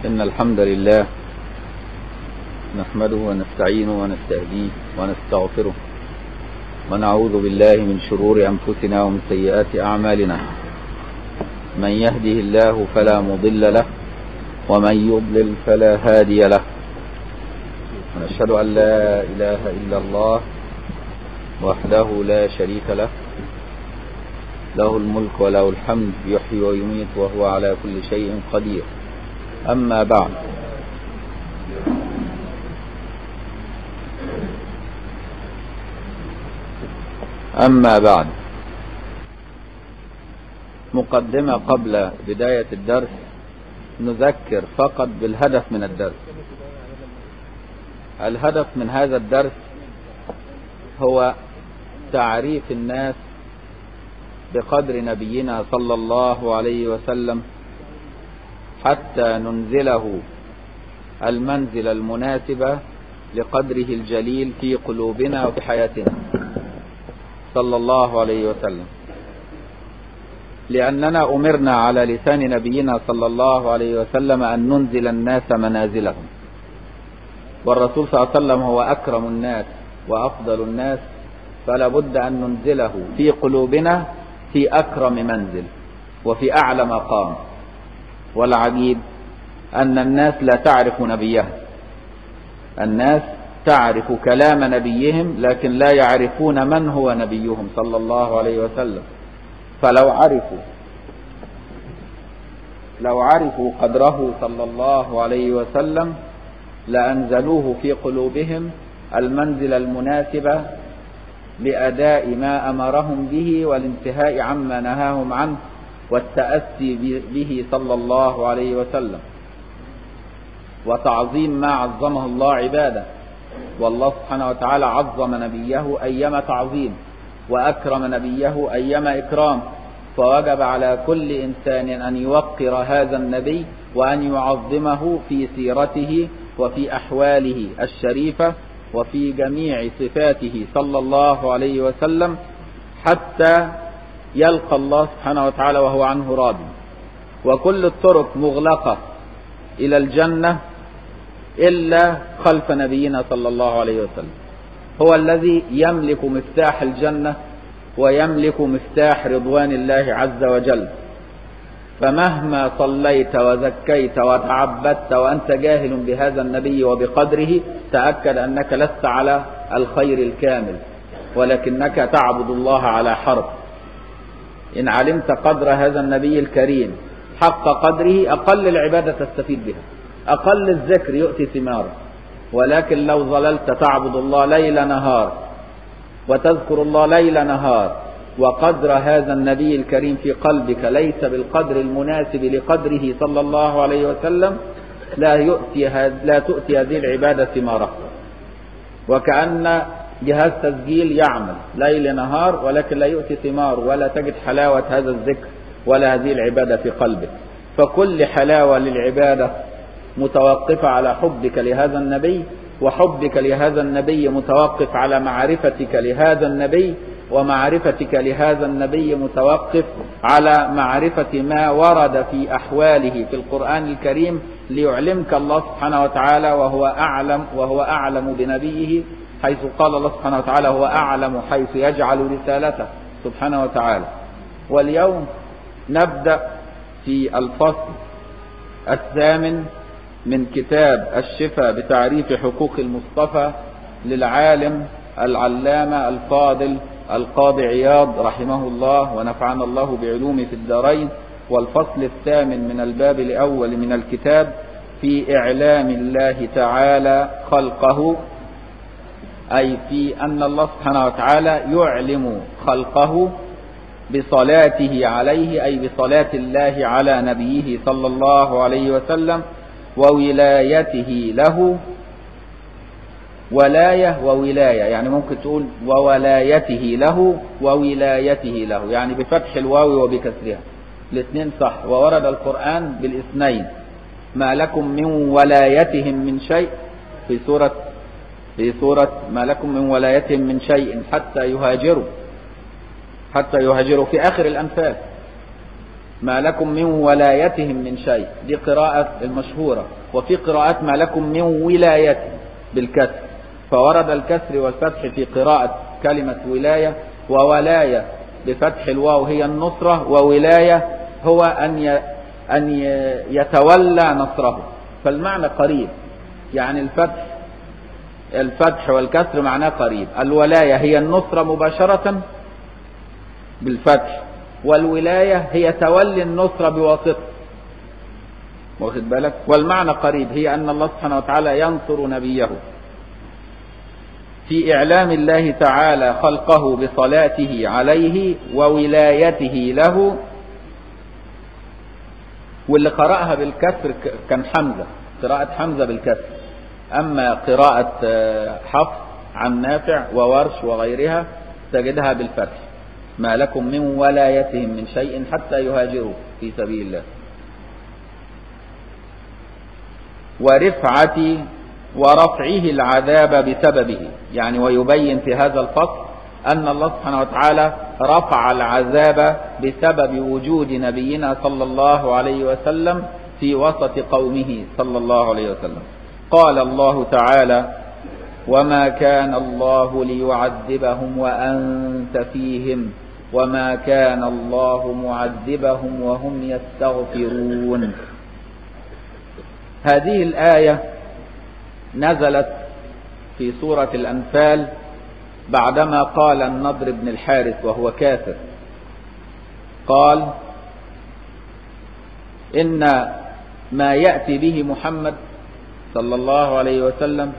إن الحمد لله نحمده ونستعينه ونستهديه ونستغفره ونعوذ بالله من شرور أنفسنا ومن سيئات أعمالنا من يهده الله فلا مضل له ومن يضلل فلا هادي له ونشهد أن لا إله إلا الله وحده لا شريك له له الملك وله الحمد يحيي ويميت وهو على كل شيء قدير أما بعد أما بعد مقدمة قبل بداية الدرس نذكر فقط بالهدف من الدرس الهدف من هذا الدرس هو تعريف الناس بقدر نبينا صلى الله عليه وسلم حتى ننزله المنزل المناسب لقدره الجليل في قلوبنا وفي حياتنا صلى الله عليه وسلم لأننا أمرنا على لسان نبينا صلى الله عليه وسلم أن ننزل الناس منازلهم والرسول صلى الله عليه وسلم هو أكرم الناس وأفضل الناس فلا بد أن ننزله في قلوبنا في أكرم منزل وفي أعلى مقام والعجيب أن الناس لا تعرف نبيها الناس تعرف كلام نبيهم لكن لا يعرفون من هو نبيهم صلى الله عليه وسلم فلو عرفوا لو عرفوا قدره صلى الله عليه وسلم لأنزلوه في قلوبهم المنزل المناسب لأداء ما أمرهم به والانتهاء عما نهاهم عنه والتأسي به صلى الله عليه وسلم وتعظيم ما عظمه الله عباده والله سبحانه وتعالى عظم نبيه أيما تعظيم وأكرم نبيه أيما إكرام فوجب على كل إنسان أن يوقر هذا النبي وأن يعظمه في سيرته وفي أحواله الشريفة وفي جميع صفاته صلى الله عليه وسلم حتى يلقى الله سبحانه وتعالى وهو عنه راض وكل الطرق مغلقة إلى الجنة إلا خلف نبينا صلى الله عليه وسلم هو الذي يملك مفتاح الجنة ويملك مفتاح رضوان الله عز وجل فمهما صليت وزكيت وتعبدت وأنت جاهل بهذا النبي وبقدره تأكد أنك لست على الخير الكامل ولكنك تعبد الله على حرف إن علمت قدر هذا النبي الكريم حق قدره أقل العبادة تستفيد بها أقل الذكر يؤتي ثماره ولكن لو ظللت تعبد الله ليل نهار وتذكر الله ليل نهار وقدر هذا النبي الكريم في قلبك ليس بالقدر المناسب لقدره صلى الله عليه وسلم لا يؤتي لا تؤتي هذه العبادة ثمارها وكأن جهاز تسجيل يعمل ليل نهار ولكن لا يؤتي ثمار ولا تجد حلاوة هذا الذكر ولا هذه العبادة في قلبك فكل حلاوة للعبادة متوقفة على حبك لهذا النبي وحبك لهذا النبي متوقف على معرفتك لهذا النبي ومعرفتك لهذا النبي متوقف على معرفة ما ورد في أحواله في القرآن الكريم ليعلمك الله سبحانه وتعالى وهو أعلم وهو أعلم بنبيه حيث قال الله سبحانه وتعالى هو أعلم حيث يجعل رسالته سبحانه وتعالى واليوم نبدأ في الفصل الثامن من كتاب الشفاء بتعريف حقوق المصطفى للعالم العلامة الفاضل القاضي عياض رحمه الله ونفعنا الله بعلومه في الدارين والفصل الثامن من الباب الأول من الكتاب في إعلام الله تعالى خلقه أي في أن الله سبحانه وتعالى يعلم خلقه بصلاته عليه أي بصلاة الله على نبيه صلى الله عليه وسلم وولايته له ولاية وولاية يعني ممكن تقول وولايته له وولايته له يعني بفتح الواو وبكسرها الاثنين صح وورد القرآن بالاثنين ما لكم من ولايتهم من شيء في سورة في سورة ما لكم من ولايتهم من شيء حتى يهاجروا حتى يهاجروا في آخر الأنفال ما لكم من ولايتهم من شيء دي قراءة المشهورة وفي قراءات ما لكم من ولايته بالكسر فورد الكسر والفتح في قراءة كلمة ولاية وولاية بفتح الواو هي النصرة وولاية هو أن أن يتولى نصره فالمعنى قريب يعني الفتح الفتح والكسر معناه قريب الولاية هي النصرة مباشرة بالفتح والولاية هي تولي النصرة بواسطة واخد بالك والمعنى قريب هي أن الله سبحانه وتعالى ينصر نبيه في إعلام الله تعالى خلقه بصلاته عليه وولايته له واللي قرأها بالكسر كان حمزة قراءة حمزة بالكسر أما قراءة حفص عن نافع وورش وغيرها تجدها بالفتح ما لكم من ولايتهم من شيء حتى يهاجروا في سبيل الله ورفعة ورفعه العذاب بسببه يعني ويبين في هذا الفصل أن الله سبحانه وتعالى رفع العذاب بسبب وجود نبينا صلى الله عليه وسلم في وسط قومه صلى الله عليه وسلم قال الله تعالى وما كان الله ليعذبهم وأنت فيهم وما كان الله معذبهم وهم يستغفرون هذه الآية نزلت في سورة الأنفال بعدما قال النضر بن الحارث وهو كافر قال إن ما يأتي به محمد صلى الله عليه وسلم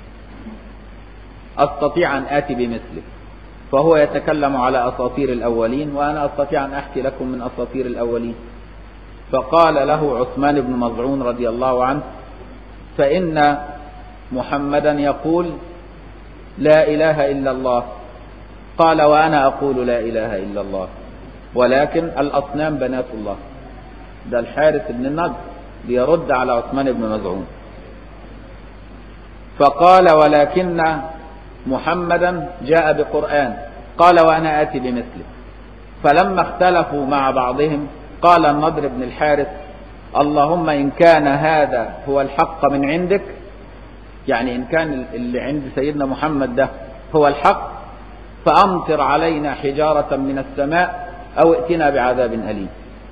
أستطيع أن آتي بمثله فهو يتكلم على أساطير الأولين وأنا أستطيع أن أحكي لكم من أساطير الأولين فقال له عثمان بن مظعون رضي الله عنه فإن محمدا يقول لا إله إلا الله قال وأنا أقول لا إله إلا الله ولكن الأصنام بنات الله ده الحارث بن النضر بيرد على عثمان بن مزعون فقال ولكن محمدا جاء بقرآن قال وأنا آتي بمثله فلما اختلفوا مع بعضهم قال النضر بن الحارث اللهم إن كان هذا هو الحق من عندك يعني إن كان اللي عند سيدنا محمد ده هو الحق فأمطر علينا حجارة من السماء أو ائتنا بعذاب أليم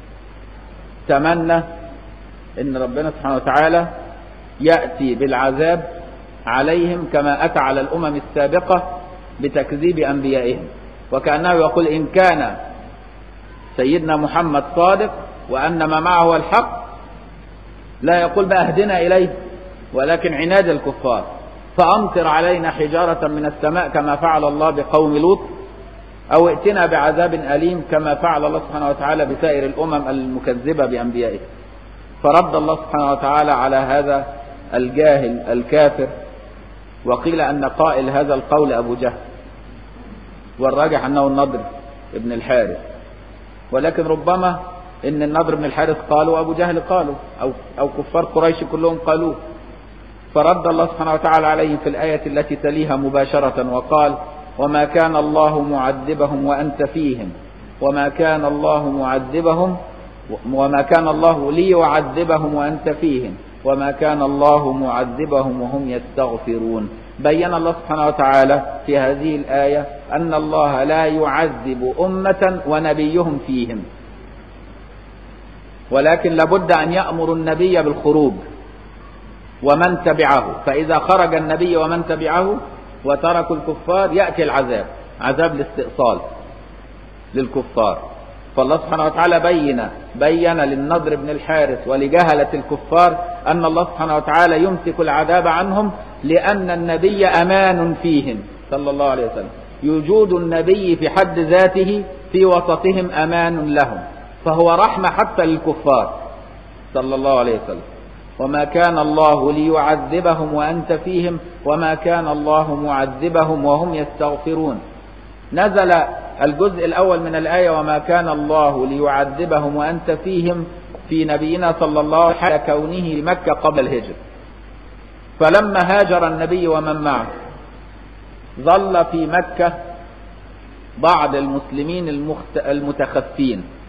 تمنى إن ربنا سبحانه وتعالى يأتي بالعذاب عليهم كما أتى على الأمم السابقة بتكذيب أنبيائهم وكأنه يقول إن كان سيدنا محمد صادق وأن ما معه هو الحق لا يقول بقى اهدنا إليه ولكن عناد الكفار فأمطر علينا حجارة من السماء كما فعل الله بقوم لوط أو ائتنا بعذاب أليم كما فعل الله سبحانه وتعالى بسائر الأمم المكذبة بأنبيائه فرد الله سبحانه وتعالى على هذا الجاهل الكافر وقيل أن قائل هذا القول أبو جهل والراجح أنه النضر ابن الحارث ولكن ربما ان النضر بن الحارث قالوا وابو جهل قالوا او او كفار قريش كلهم قالوه فرد الله سبحانه وتعالى عليهم في الآية التي تليها مباشرة وقال وما كان الله معذبهم وأنت فيهم وما كان الله معذبهم وما كان الله ليعذبهم وأنت فيهم وما كان الله معذبهم وهم يستغفرون بين الله سبحانه وتعالى في هذه الآية أن الله لا يعذب أمة ونبيهم فيهم ولكن لابد أن يأمر النبي بالخروج ومن تبعه فإذا خرج النبي ومن تبعه وتركوا الكفار يأتي العذاب عذاب الاستئصال للكفار فالله سبحانه وتعالى بين بين للنضر بن الحارث ولجهلة الكفار أن الله سبحانه وتعالى يمسك العذاب عنهم لأن النبي أمان فيهم صلى الله عليه وسلم وجود النبي في حد ذاته في وسطهم أمان لهم فهو رحمة حتى للكفار صلى الله عليه وسلم وما كان الله ليعذبهم وأنت فيهم وما كان الله معذبهم وهم يستغفرون نزل الجزء الأول من الآية وما كان الله ليعذبهم وأنت فيهم في نبينا صلى الله عليه وسلم كونه لمكة قبل الهجرة فلما هاجر النبي ومن معه ظل في مكة بعض المسلمين المتخفين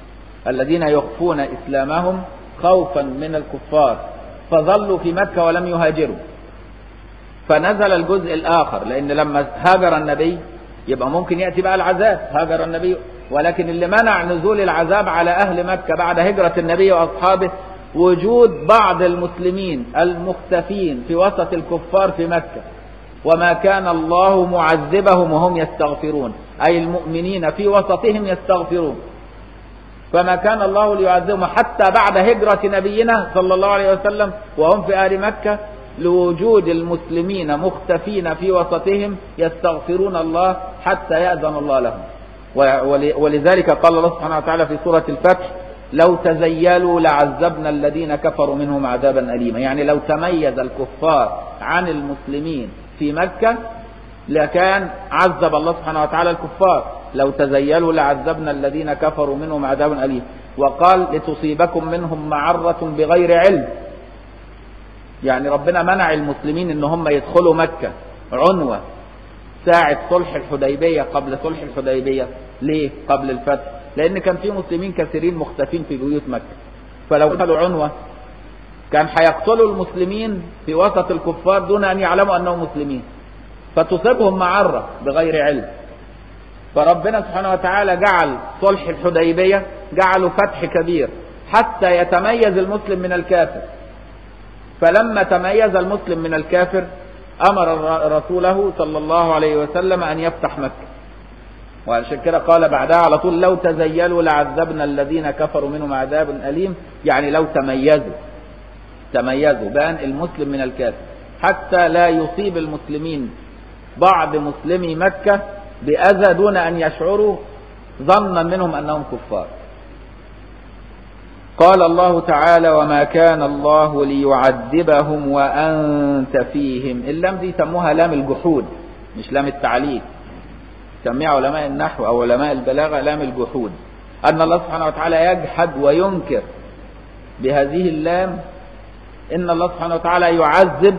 الذين يخفون إسلامهم خوفا من الكفار فظلوا في مكة ولم يهاجروا فنزل الجزء الآخر لأن لما هاجر النبي يبقى ممكن يأتي بقى العذاب هاجر النبي ولكن اللي منع نزول العذاب على أهل مكة بعد هجرة النبي وأصحابه وجود بعض المسلمين المختفين في وسط الكفار في مكة وما كان الله معذبهم وهم يستغفرون أي المؤمنين في وسطهم يستغفرون فما كان الله ليعذبهم حتى بعد هجرة نبينا صلى الله عليه وسلم وهم في أهل مكة لوجود المسلمين مختفين في وسطهم يستغفرون الله حتى يأذن الله لهم ولذلك قال الله سبحانه وتعالى في سورة الفتح لو تزيلوا لعذبنا الذين كفروا منهم عذابا أليما يعني لو تميز الكفار عن المسلمين في مكة لكان عذب الله سبحانه وتعالى الكفار لو تزيلوا لعذبنا الذين كفروا منهم عذابا أليما وقال لتصيبكم منهم معرة بغير علم يعني ربنا منع المسلمين ان هم يدخلوا مكة عنوة ساعة صلح الحديبية قبل صلح الحديبية ليه قبل الفتح لان كان في مسلمين كثيرين مختفين في بيوت مكة فلو دخلوا عنوة كان هيقتلوا المسلمين في وسط الكفار دون ان يعلموا انهم مسلمين فتصيبهم معرة بغير علم فربنا سبحانه وتعالى جعل صلح الحديبية جعله فتح كبير حتى يتميز المسلم من الكافر فلما تميز المسلم من الكافر أمر رسوله صلى الله عليه وسلم أن يفتح مكة وعشان كده قال بعدها على طول لو تزيلوا لعذبنا الذين كفروا منهم عذاب أليم يعني لو تميزوا تميزوا بان المسلم من الكافر حتى لا يصيب المسلمين بعض مسلمي مكة بأذى دون أن يشعروا ظنا منهم أنهم كفار قال الله تعالى وما كان الله ليعذبهم وأنت فيهم اللام دي سموها لام الجحود مش لام التعليل سميها علماء النحو أو علماء البلاغة لام الجحود أن الله سبحانه وتعالى يجحد وينكر بهذه اللام إن الله سبحانه وتعالى يعذب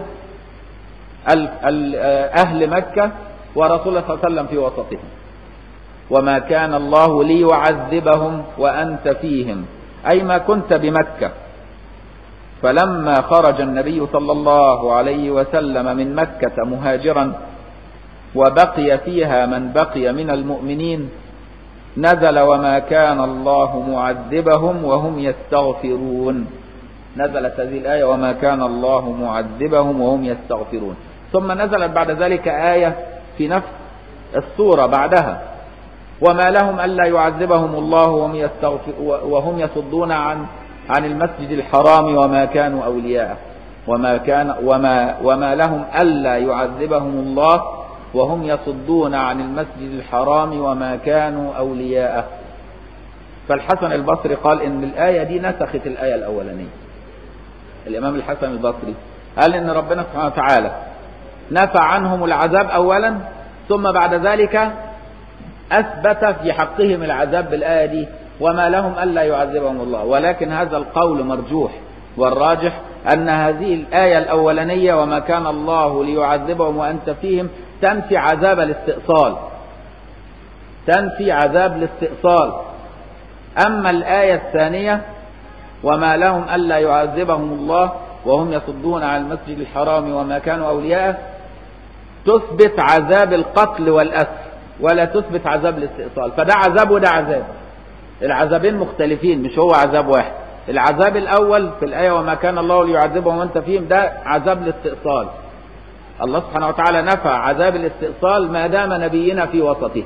أهل مكة ورسول الله صلى الله عليه وسلم في وسطهم وما كان الله ليعذبهم وأنت فيهم أي ما كنت بمكة فلما خرج النبي صلى الله عليه وسلم من مكة مهاجرا وبقي فيها من بقي من المؤمنين نزل وما كان الله معذبهم وهم يستغفرون نزلت هذه الآية وما كان الله معذبهم وهم يستغفرون ثم نزلت بعد ذلك آية في نفس السورة بعدها وما لهم ألا يعذبهم الله وهم, يستغفر وهم يصدون عن عن المسجد الحرام وما كانوا أولياءه وما كان وما وما لهم ألا يعذبهم الله وهم يصدون عن المسجد الحرام وما كانوا أولياءه فالحسن البصري قال إن الآية دي نسخت الآية الأولانية الإمام الحسن البصري قال إن ربنا سبحانه وتعالى نفى عنهم العذاب أولا ثم بعد ذلك أثبت في حقهم العذاب بالآية دي وما لهم ألا يعذبهم الله ولكن هذا القول مرجوح والراجح أن هذه الآية الأولانية وما كان الله ليعذبهم وأنت فيهم تنفي عذاب الاستئصال تنفي عذاب الاستئصال أما الآية الثانية وما لهم ألا يعذبهم الله وهم يصدون عن المسجد الحرام وما كانوا أولياءه تثبت عذاب القتل والأسر ولا تثبت عذاب الاستئصال فده عذاب وده عذاب العذابين مختلفين مش هو عذاب واحد العذاب الأول في الآية وما كان الله ليعذبهم وأنت فيهم ده عذاب الاستئصال الله سبحانه وتعالى نفى عذاب الاستئصال ما دام نبينا في وسطه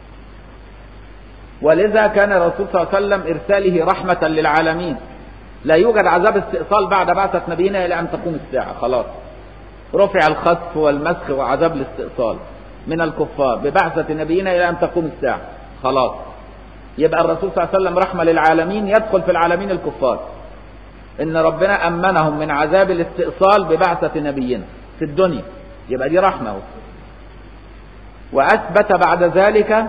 ولذا كان الرسول صلى الله عليه وسلم إرساله رحمة للعالمين لا يوجد عذاب استئصال بعد بعثة نبينا إلى أن تقوم الساعة خلاص رفع الخسف والمسخ وعذاب الاستئصال من الكفار ببعثة نبينا إلى أن تقوم الساعة خلاص يبقى الرسول صلى الله عليه وسلم رحمة للعالمين يدخل في العالمين الكفار إن ربنا أمنهم من عذاب الاستئصال ببعثة نبينا في الدنيا يبقى دي رحمة وأثبت بعد ذلك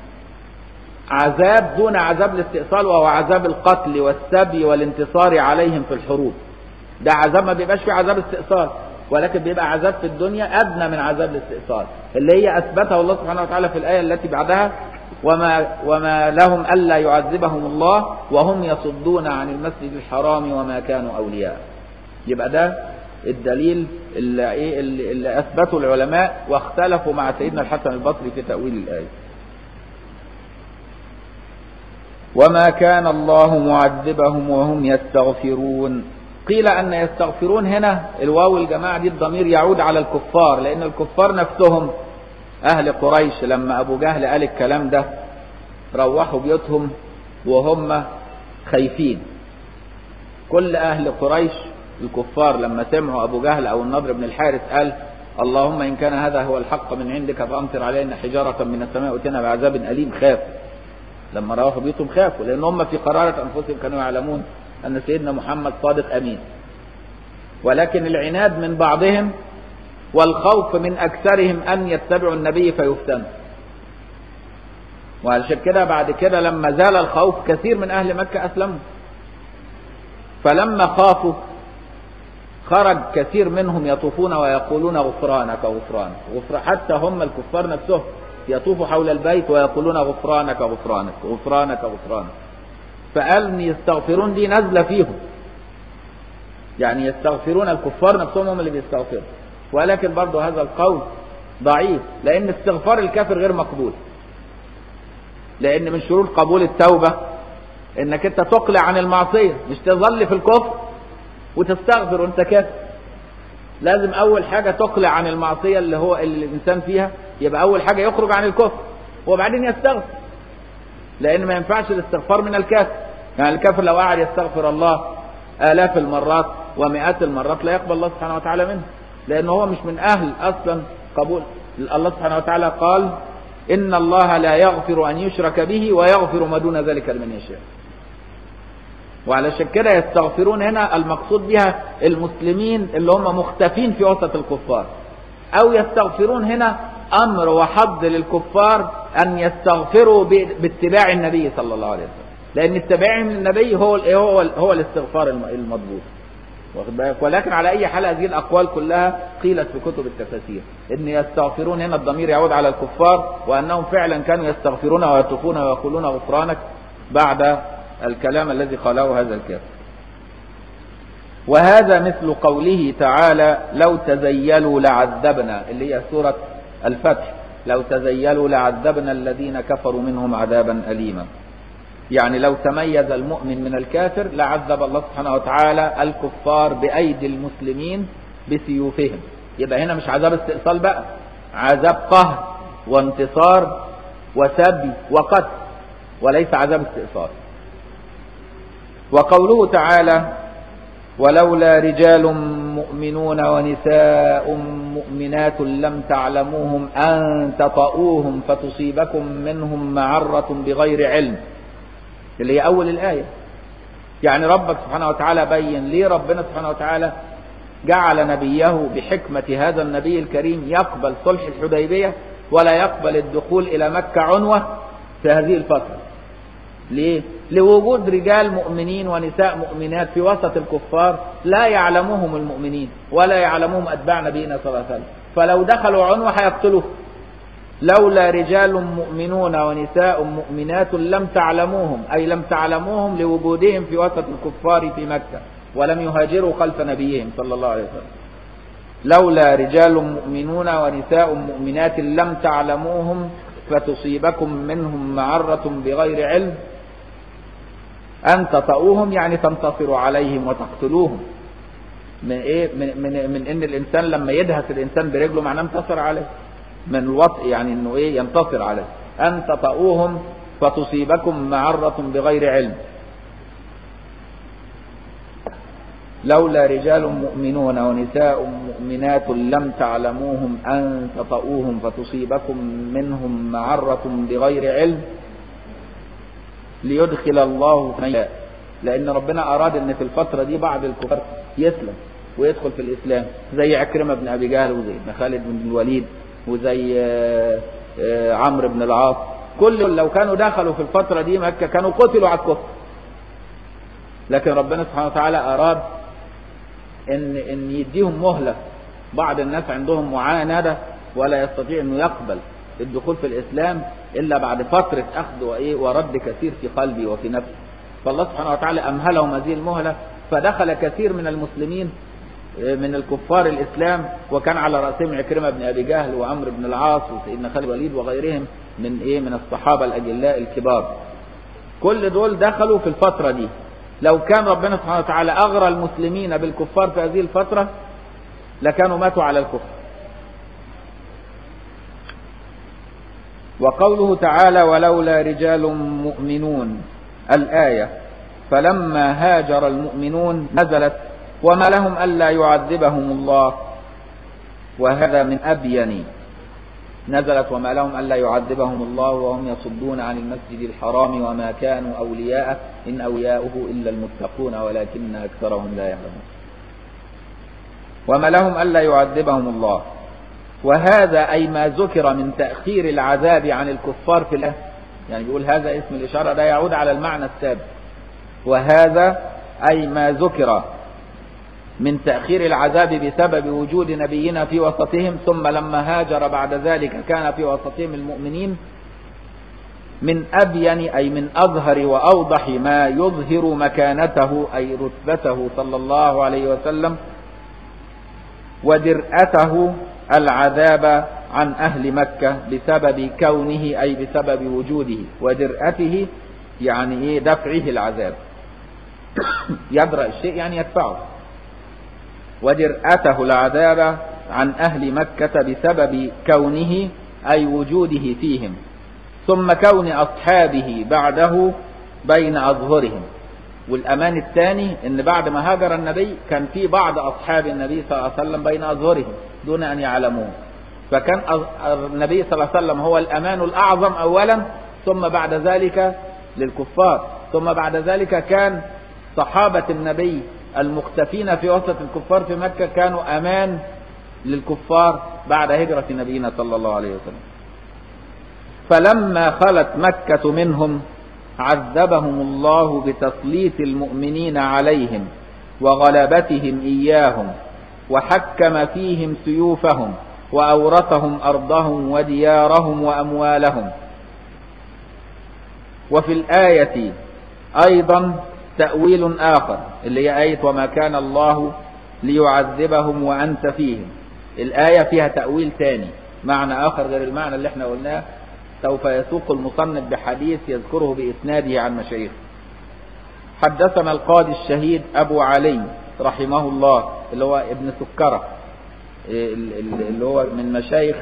عذاب دون عذاب الاستئصال وهو عذاب القتل والسبي والانتصار عليهم في الحروب ده عذاب ما بيبقاش فيه عذاب استئصال ولكن بيبقى عذاب في الدنيا أدنى من عذاب الاستئصال اللي هي أثبتها الله سبحانه وتعالى في الآية التي بعدها وما, وما لهم ألا يعذبهم الله وهم يصدون عن المسجد الحرام وما كانوا أولياء يبقى ده الدليل اللي, إيه اللي, اللي أثبته العلماء واختلفوا مع سيدنا الحسن البصري في تأويل الآية وما كان الله معذبهم وهم يستغفرون قيل أن يستغفرون هنا الواو الجماعة دي الضمير يعود على الكفار لأن الكفار نفسهم أهل قريش لما أبو جهل قال الكلام ده روحوا بيوتهم وهم خايفين كل أهل قريش الكفار لما سمعوا أبو جهل أو النضر بن الحارث قال اللهم إن كان هذا هو الحق من عندك فأمطر علينا حجارة من السماء وتنا بعذاب أليم خاف لما روحوا بيوتهم خافوا لأن هم في قرارة أنفسهم كانوا يعلمون أن سيدنا محمد صادق أمين ولكن العناد من بعضهم والخوف من أكثرهم أن يتبعوا النبي فيفتنوا وعلشان كده بعد كده لما زال الخوف كثير من أهل مكة أسلموا فلما خافوا خرج كثير منهم يطوفون ويقولون غفرانك غفرانك غفر حتى هم الكفار نفسهم يطوفوا حول البيت ويقولون غفرانك غفرانك غفرانك غفرانك فقال ان يستغفرون دي نازله فيهم يعني يستغفرون الكفار نفسهم هم اللي بيستغفروا ولكن برضه هذا القول ضعيف لان استغفار الكافر غير مقبول لان من شروط قبول التوبه انك انت تقلع عن المعصيه مش تظل في الكفر وتستغفر وانت كافر لازم اول حاجه تقلع عن المعصيه اللي هو اللي الانسان فيها يبقى اول حاجه يخرج عن الكفر وبعدين يستغفر لان ما ينفعش الاستغفار من الكافر يعني الكافر لو قعد يستغفر الله الاف المرات ومئات المرات لا يقبل الله سبحانه وتعالى منه لان هو مش من اهل اصلا قبول الله سبحانه وتعالى قال ان الله لا يغفر ان يشرك به ويغفر ما دون ذلك لمن يشاء وعلشان كده يستغفرون هنا المقصود بها المسلمين اللي هم مختفين في وسط الكفار او يستغفرون هنا امر وحض للكفار ان يستغفروا باتباع النبي صلى الله عليه وسلم لان اتباعهم للنبي هو هو هو الاستغفار المضبوط واخد بالك ولكن على اي حال هذه الاقوال كلها قيلت في كتب التفاسير ان يستغفرون هنا الضمير يعود على الكفار وانهم فعلا كانوا يستغفرون ويطوفون ويقولون غفرانك بعد الكلام الذي قاله هذا الكافر وهذا مثل قوله تعالى لو تزيلوا لعذبنا اللي هي سورة الفتح لو تزيلوا لعذبنا الذين كفروا منهم عذابا أليما يعني لو تميز المؤمن من الكافر لعذب الله سبحانه وتعالى الكفار بأيدي المسلمين بسيوفهم يبقى هنا مش عذاب استئصال بقى عذاب قهر وانتصار وسبي وقتل وليس عذاب استئصال وقوله تعالى ولولا رجال مؤمنون ونساء مؤمنات لم تعلموهم أن تطؤوهم فتصيبكم منهم معرة بغير علم اللي هي أول الآية يعني ربك سبحانه وتعالى بين ليه ربنا سبحانه وتعالى جعل نبيه بحكمة هذا النبي الكريم يقبل صلح الحديبية ولا يقبل الدخول إلى مكة عنوة في هذه الفترة ليه؟ لوجود رجال مؤمنين ونساء مؤمنات في وسط الكفار لا يعلمهم المؤمنين ولا يعلمهم أتباع نبينا صلى الله عليه وسلم فلو دخلوا عنوة هيقتلوه لولا رجال مؤمنون ونساء مؤمنات لم تعلموهم أي لم تعلموهم لوجودهم في وسط الكفار في مكة ولم يهاجروا خلف نبيهم صلى الله عليه وسلم لولا رجال مؤمنون ونساء مؤمنات لم تعلموهم فتصيبكم منهم معرة بغير علم أن تطؤوهم يعني تنتصروا عليهم وتقتلوهم من إيه من, من, من إن الإنسان لما يدهس الإنسان برجله معناه انتصر عليه من الوطء يعني إنه إيه ينتصر عليه أن تطؤوهم فتصيبكم معرة بغير علم لولا رجال مؤمنون ونساء مؤمنات لم تعلموهم أن تطؤوهم فتصيبكم منهم معرة بغير علم ليدخل الله من لأن ربنا أراد أن في الفترة دي بعض الكفار يسلم ويدخل في الإسلام زي عكرمة بن أبي جهل وزي ابن خالد بن الوليد وزي عمرو بن العاص كل لو كانوا دخلوا في الفترة دي مكة كانوا قتلوا على الكفر لكن ربنا سبحانه وتعالى أراد ان ان يديهم مهله بعض الناس عندهم معانده ولا يستطيع انه يقبل الدخول في الاسلام إلا بعد فترة أخذ وإيه ورد كثير في قلبي وفي نفسي فالله سبحانه وتعالى أمهلهم هذه المهلة فدخل كثير من المسلمين من الكفار الإسلام وكان على رأسهم عكرمة بن أبي جهل وعمرو بن العاص وسيدنا خالد الوليد وغيرهم من إيه من الصحابة الأجلاء الكبار كل دول دخلوا في الفترة دي لو كان ربنا سبحانه وتعالى أغرى المسلمين بالكفار في هذه الفترة لكانوا ماتوا على الكفر وقوله تعالى ولولا رجال مؤمنون الآية فلما هاجر المؤمنون نزلت وما لهم ألا يعذبهم الله وهذا من أبين نزلت وما لهم ألا يعذبهم الله وهم يصدون عن المسجد الحرام وما كانوا أولياءه إن أولياؤه إلا المتقون ولكن أكثرهم لا يعلمون وما لهم ألا يعذبهم الله وهذا أي ما ذكر من تأخير العذاب عن الكفار في الأهل يعني بيقول هذا اسم الإشارة ده يعود على المعنى السابق وهذا أي ما ذكر من تأخير العذاب بسبب وجود نبينا في وسطهم ثم لما هاجر بعد ذلك كان في وسطهم المؤمنين من أبين أي من أظهر وأوضح ما يظهر مكانته أي رتبته صلى الله عليه وسلم ودرأته العذاب عن أهل مكة بسبب كونه أي بسبب وجوده ودرأته يعني إيه دفعه العذاب يدرأ الشيء يعني يدفعه ودرأته العذاب عن أهل مكة بسبب كونه أي وجوده فيهم ثم كون أصحابه بعده بين أظهرهم والأمان الثاني أن بعد ما هاجر النبي كان في بعض أصحاب النبي صلى الله عليه وسلم بين أظهرهم دون أن يعلموه فكان النبي صلى الله عليه وسلم هو الأمان الأعظم أولا ثم بعد ذلك للكفار ثم بعد ذلك كان صحابة النبي المختفين في وسط الكفار في مكة كانوا أمان للكفار بعد هجرة نبينا صلى الله عليه وسلم فلما خلت مكة منهم عذبهم الله بتسليط المؤمنين عليهم وغلبتهم إياهم وحكم فيهم سيوفهم وأورثهم أرضهم وديارهم وأموالهم وفي الآية أيضا تأويل آخر اللي هي آية وما كان الله ليعذبهم وأنت فيهم الآية فيها تأويل ثاني معنى آخر غير المعنى اللي احنا قلناه سوف يسوق المصنف بحديث يذكره بإسناده عن مشايخ حدثنا القاضي الشهيد أبو علي رحمه الله اللي هو ابن سكرة اللي هو من مشايخ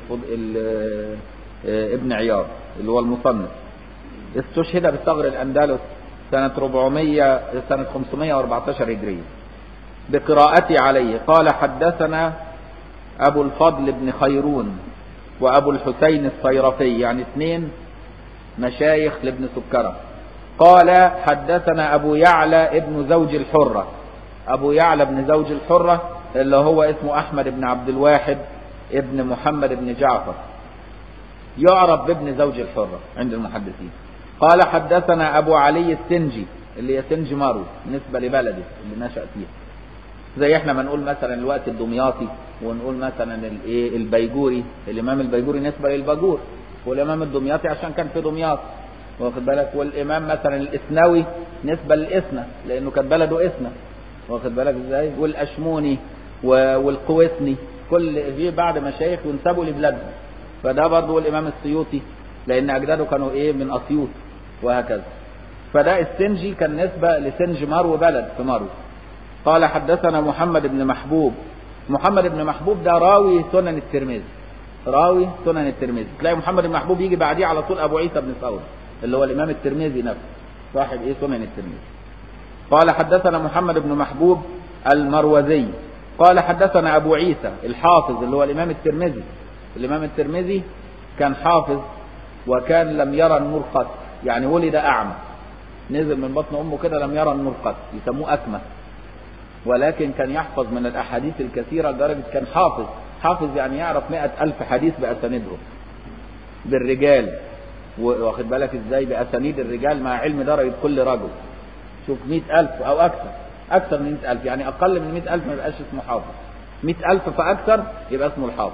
ابن عياض اللي هو المصنف استشهد بثغر الأندلس سنة 400 سنة 514 هجرية بقراءتي عليه قال حدثنا أبو الفضل بن خيرون وأبو الحسين الصيرفي يعني اثنين مشايخ لابن سكرة قال حدثنا أبو يعلى ابن زوج الحرة أبو يعلى بن زوج الحرة اللي هو اسمه أحمد بن عبد الواحد ابن محمد بن جعفر يعرف بابن زوج الحرة عند المحدثين قال حدثنا أبو علي السنجي اللي هي سنج مارو بالنسبة لبلده اللي نشأ فيها زي احنا ما نقول مثلا الوقت الدمياطي ونقول مثلا الايه البيجوري الامام البيجوري نسبه للباجور والامام الدمياطي عشان كان في دمياط واخد بالك والامام مثلا الاسنوي نسبه للاسنى لانه كانت بلده اسنى واخد بالك ازاي والاشموني والقويسني كل في بعض مشايخ ينسبوا لبلادهم فده برضه الامام السيوطي لان اجداده كانوا ايه من اسيوط وهكذا فده السنجي كان نسبه لسنج مرو بلد في مرو قال حدثنا محمد بن محبوب محمد بن محبوب ده راوي سنن الترمذي راوي سنن الترمذي تلاقي محمد بن محبوب يجي بعديه على طول ابو عيسى بن ثور اللي هو الامام الترمذي نفسه صاحب ايه سنن الترمذي قال حدثنا محمد بن محبوب المروزي قال حدثنا ابو عيسى الحافظ اللي هو الامام الترمذي الامام الترمذي كان حافظ وكان لم يرى النور قط يعني ولد اعمى نزل من بطن امه كده لم يرى النور قط يسموه اكمه ولكن كان يحفظ من الأحاديث الكثيرة لدرجة كان حافظ حافظ يعني يعرف مئة ألف حديث بأسانيدهم بالرجال واخد بالك ازاي بأسانيد الرجال مع علم درجة كل رجل شوف مئة ألف أو أكثر أكثر من مئة ألف يعني أقل من مئة ألف ما يبقاش اسمه حافظ مئة ألف فأكثر يبقى اسمه الحافظ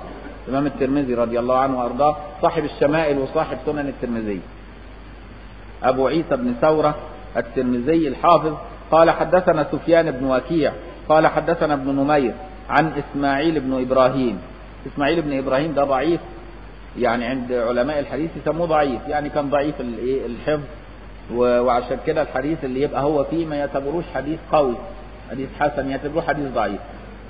الإمام الترمذي رضي الله عنه وأرضاه صاحب الشمائل وصاحب سنن الترمذي أبو عيسى بن ثورة الترمذي الحافظ قال حدثنا سفيان بن وكيع قال حدثنا ابن نمير عن إسماعيل بن إبراهيم إسماعيل بن إبراهيم ده ضعيف يعني عند علماء الحديث يسموه ضعيف يعني كان ضعيف الحفظ وعشان كده الحديث اللي يبقى هو فيه ما يعتبروش حديث قوي حديث حسن يعتبروه حديث ضعيف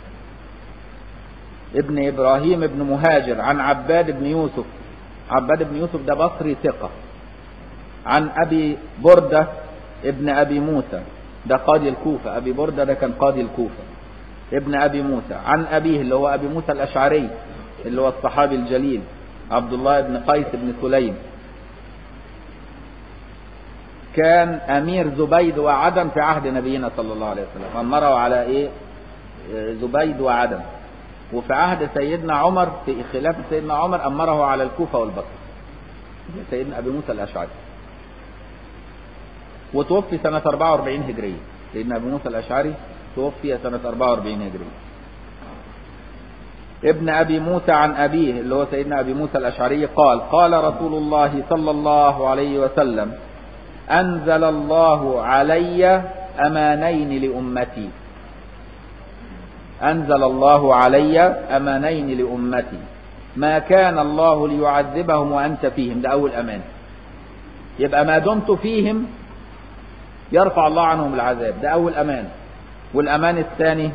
ابن إبراهيم ابن مهاجر عن عباد بن يوسف عباد بن يوسف ده بصري ثقة عن أبي بردة ابن أبي موسى ده قاضي الكوفة أبي بردة ده كان قاضي الكوفة ابن أبي موسى عن أبيه اللي هو أبي موسى الأشعري اللي هو الصحابي الجليل عبد الله بن قيس بن سليم كان أمير زبيد وعدن في عهد نبينا صلى الله عليه وسلم أمره على إيه زبيد وعدن وفي عهد سيدنا عمر في خلافة سيدنا عمر أمره على الكوفة والبصرة سيدنا أبي موسى الأشعري وتوفي سنة 44 هجرية سيدنا أبو موسى الأشعري توفي سنة 44 هجرية ابن أبي موسى عن أبيه اللي هو سيدنا أبي موسى الأشعري قال قال رسول الله صلى الله عليه وسلم أنزل الله علي أمانين لأمتي أنزل الله علي أمانين لأمتي ما كان الله ليعذبهم وأنت فيهم ده أول أمان يبقى ما دمت فيهم يرفع الله عنهم العذاب ده أول أمان والأمان الثاني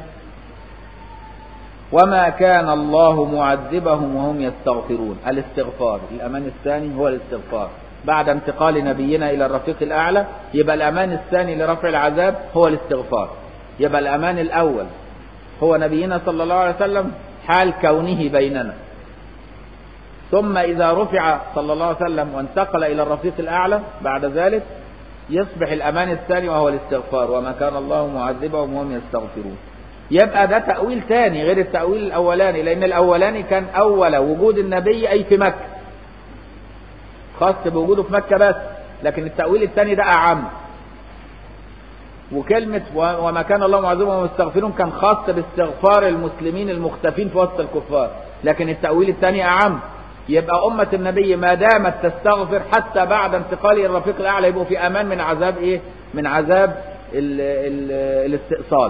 وما كان الله معذبهم وهم يستغفرون الاستغفار الأمان الثاني هو الاستغفار بعد انتقال نبينا إلى الرفيق الأعلى يبقى الأمان الثاني لرفع العذاب هو الاستغفار يبقى الأمان الأول هو نبينا صلى الله عليه وسلم حال كونه بيننا ثم إذا رفع صلى الله عليه وسلم وانتقل إلى الرفيق الأعلى بعد ذلك يصبح الأمان الثاني وهو الاستغفار وما كان الله معذبهم وهم يستغفرون يبقى ده تأويل ثاني غير التأويل الأولاني لأن الأولاني كان أول وجود النبي أي في مكة خاص بوجوده في مكة بس لكن التأويل الثاني ده أعم وكلمة وما كان الله معذبهم وهم يستغفرون كان خاص باستغفار المسلمين المختفين في وسط الكفار لكن التأويل الثاني أعم يبقى أمة النبي ما دامت تستغفر حتى بعد انتقال إلى الرفيق الأعلى يبقوا في أمان من عذاب إيه؟ من عذاب ال ال الاستئصال.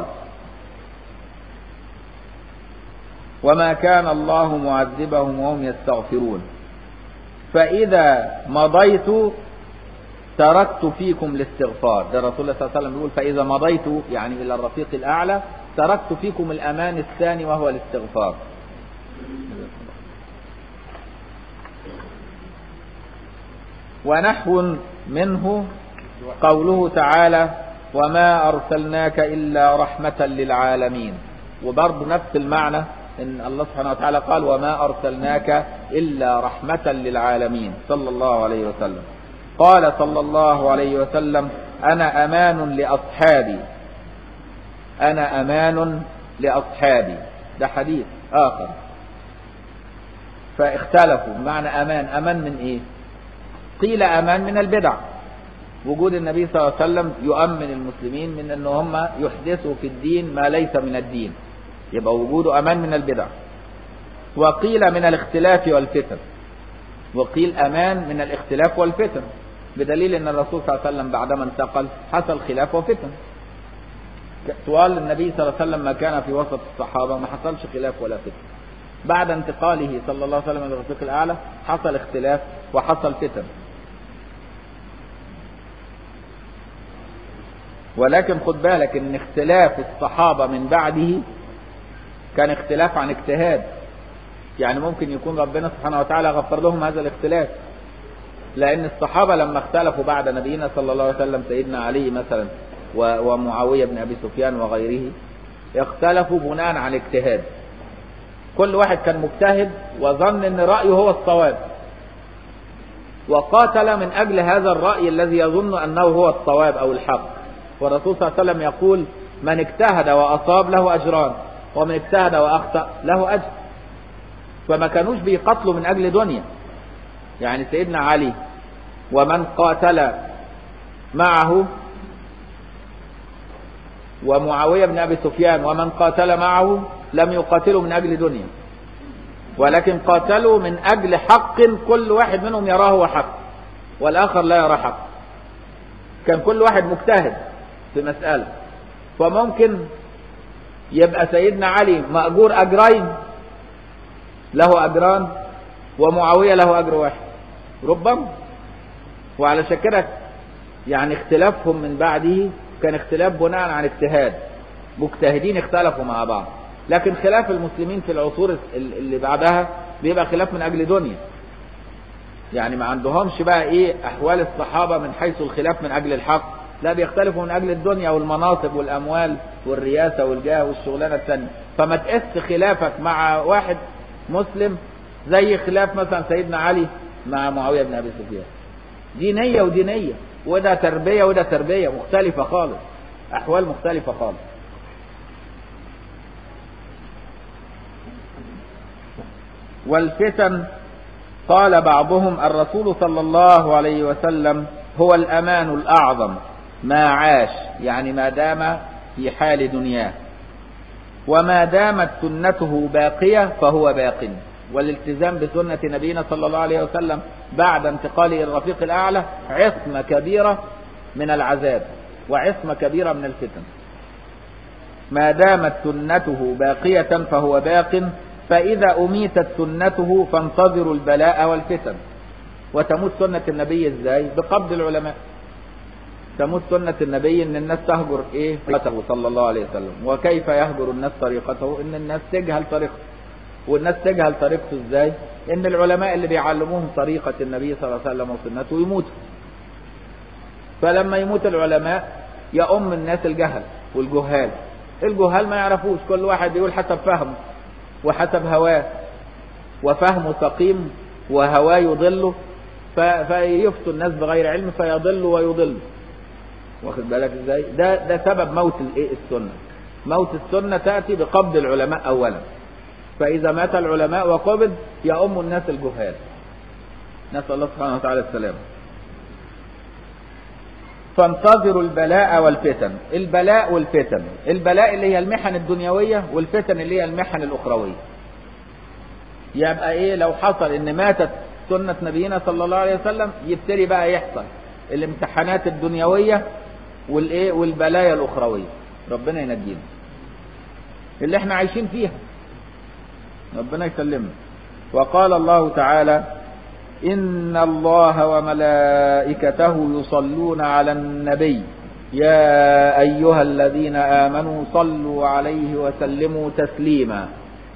وما كان الله معذبهم وهم يستغفرون. فإذا مضيت تركت فيكم الاستغفار، ده رسول الله صلى الله عليه وسلم بيقول فإذا مضيت يعني إلى الرفيق الأعلى تركت فيكم الأمان الثاني وهو الاستغفار. ونحو منه قوله تعالى وما أرسلناك إلا رحمة للعالمين وبرضه نفس المعنى إن الله سبحانه وتعالى قال وما أرسلناك إلا رحمة للعالمين صلى الله عليه وسلم قال صلى الله عليه وسلم أنا أمان لأصحابي أنا أمان لأصحابي ده حديث آخر فاختلفوا معنى أمان أمان من إيه قيل امان من البدع وجود النبي صلى الله عليه وسلم يؤمن المسلمين من ان هم يحدثوا في الدين ما ليس من الدين يبقى وجوده امان من البدع وقيل من الاختلاف والفتن وقيل امان من الاختلاف والفتن بدليل ان الرسول صلى الله عليه وسلم بعدما انتقل حصل خلاف وفتن طوال النبي صلى الله عليه وسلم ما كان في وسط الصحابه ما حصلش خلاف ولا فتن بعد انتقاله صلى الله عليه وسلم الى الرفيق الاعلى حصل اختلاف وحصل فتن ولكن خد بالك ان اختلاف الصحابة من بعده كان اختلاف عن اجتهاد يعني ممكن يكون ربنا سبحانه وتعالى غفر لهم هذا الاختلاف لان الصحابة لما اختلفوا بعد نبينا صلى الله عليه وسلم سيدنا علي مثلا ومعاوية بن ابي سفيان وغيره اختلفوا بناء عن اجتهاد كل واحد كان مجتهد وظن ان رأيه هو الصواب وقاتل من اجل هذا الرأي الذي يظن انه هو الصواب او الحق والرسول صلى الله عليه وسلم يقول من اجتهد واصاب له اجران ومن اجتهد واخطا له اجر فما كانوش بيقاتلوا من اجل دنيا يعني سيدنا علي ومن قاتل معه ومعاوية بن أبي سفيان ومن قاتل معه لم يقاتلوا من أجل دنيا ولكن قاتلوا من أجل حق كل واحد منهم يراه هو حق والآخر لا يرى حق كان كل واحد مجتهد في مسألة فممكن يبقى سيدنا علي مأجور أجرين له أجران ومعاوية له أجر واحد ربما وعلى كده يعني اختلافهم من بعده كان اختلاف بناء عن اجتهاد مجتهدين اختلفوا مع بعض لكن خلاف المسلمين في العصور اللي بعدها بيبقى خلاف من اجل دنيا يعني ما عندهمش بقى ايه احوال الصحابة من حيث الخلاف من اجل الحق لا بيختلفوا من اجل الدنيا والمناصب والاموال والرياسة والجاه والشغلانة الثانية فما تقس خلافك مع واحد مسلم زي خلاف مثلا سيدنا علي مع معاوية بن ابي سفيان دي نية ودي نية وده تربية وده تربية مختلفة خالص احوال مختلفة خالص والفتن قال بعضهم الرسول صلى الله عليه وسلم هو الأمان الأعظم ما عاش يعني ما دام في حال دنياه وما دامت سنته باقية فهو باق والالتزام بسنة نبينا صلى الله عليه وسلم بعد انتقاله إلى الرفيق الأعلى عصمة كبيرة من العذاب وعصمة كبيرة من الفتن ما دامت سنته باقية فهو باق فإذا أميتت سنته فانتظروا البلاء والفتن وتموت سنة النبي ازاي بقبض العلماء تموت سنة النبي ان الناس تهجر ايه طريقته صلى الله عليه وسلم وكيف يهجر الناس طريقته ان الناس تجهل طريقته والناس تجهل طريقته ازاي ان العلماء اللي بيعلموهم طريقة النبي صلى الله عليه وسلم وسنته يموتوا فلما يموت العلماء يأم الناس الجهل والجهال الجهال ما يعرفوش كل واحد يقول حسب فهمه وحسب هواه وفهمه سقيم وهواه يضله فيفتوا الناس بغير علم فيضلوا ويضلوا واخد بالك ازاي ده ده سبب موت الايه السنه موت السنه تاتي بقبض العلماء اولا فاذا مات العلماء وقبض يؤم الناس الجهال نسال الله سبحانه وتعالى السلامه فانتظروا البلاء والفتن البلاء والفتن البلاء اللي هي المحن الدنيوية والفتن اللي هي المحن الأخروية يبقى ايه لو حصل ان ماتت سنة نبينا صلى الله عليه وسلم يبتدي بقى يحصل الامتحانات الدنيوية والايه والبلايا الأخروية ربنا ينجينا اللي احنا عايشين فيها ربنا يسلمنا وقال الله تعالى إن الله وملائكته يصلون على النبي يا أيها الذين آمنوا صلوا عليه وسلموا تسليما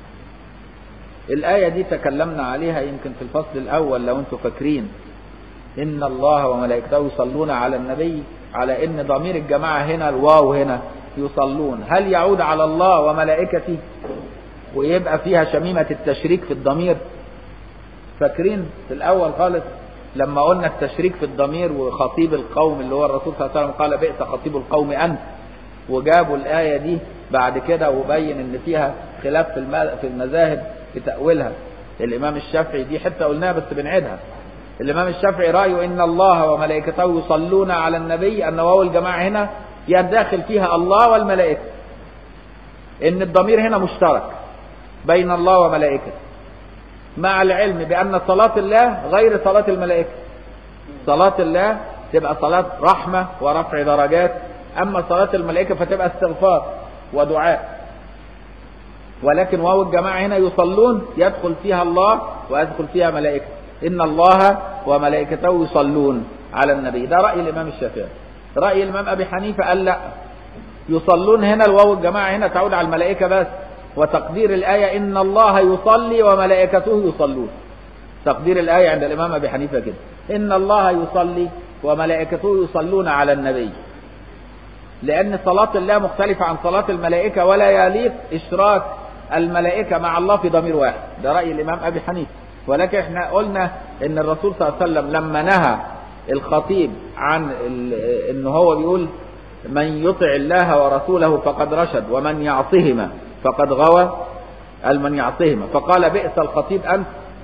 الآية دي تكلمنا عليها يمكن في الفصل الأول لو أنتم فاكرين إن الله وملائكته يصلون على النبي على إن ضمير الجماعة هنا الواو هنا يصلون هل يعود على الله وملائكته ويبقى فيها شميمة التشريك في الضمير فاكرين في الاول خالص لما قلنا التشريك في الضمير وخطيب القوم اللي هو الرسول صلى الله عليه وسلم قال بئس خطيب القوم انت وجابوا الايه دي بعد كده وبين ان فيها خلاف في في المذاهب في تاويلها الامام الشافعي دي حته قلناها بس بنعيدها الامام الشافعي رايه ان الله وملائكته يصلون على النبي ان واو الجماعه هنا يداخل فيها الله والملائكه ان الضمير هنا مشترك بين الله وملائكته مع العلم بأن صلاة الله غير صلاة الملائكة صلاة الله تبقى صلاة رحمة ورفع درجات أما صلاة الملائكة فتبقى استغفار ودعاء ولكن واو الجماعة هنا يصلون يدخل فيها الله ويدخل فيها ملائكة إن الله وملائكته يصلون على النبي ده رأي الإمام الشافعي رأي الإمام أبي حنيفة قال لا يصلون هنا الواو الجماعة هنا تعود على الملائكة بس وتقدير الآية إن الله يصلي وملائكته يصلون تقدير الآية عند الإمام أبي حنيفة كده إن الله يصلي وملائكته يصلون على النبي لأن صلاة الله مختلفة عن صلاة الملائكة ولا يليق إشراك الملائكة مع الله في ضمير واحد ده رأي الإمام أبي حنيفة ولكن احنا قلنا إن الرسول صلى الله عليه وسلم لما نهى الخطيب عن إن هو بيقول من يطع الله ورسوله فقد رشد ومن يعصهما فقد غوى قال من يعصهما فقال بئس الخطيب أنت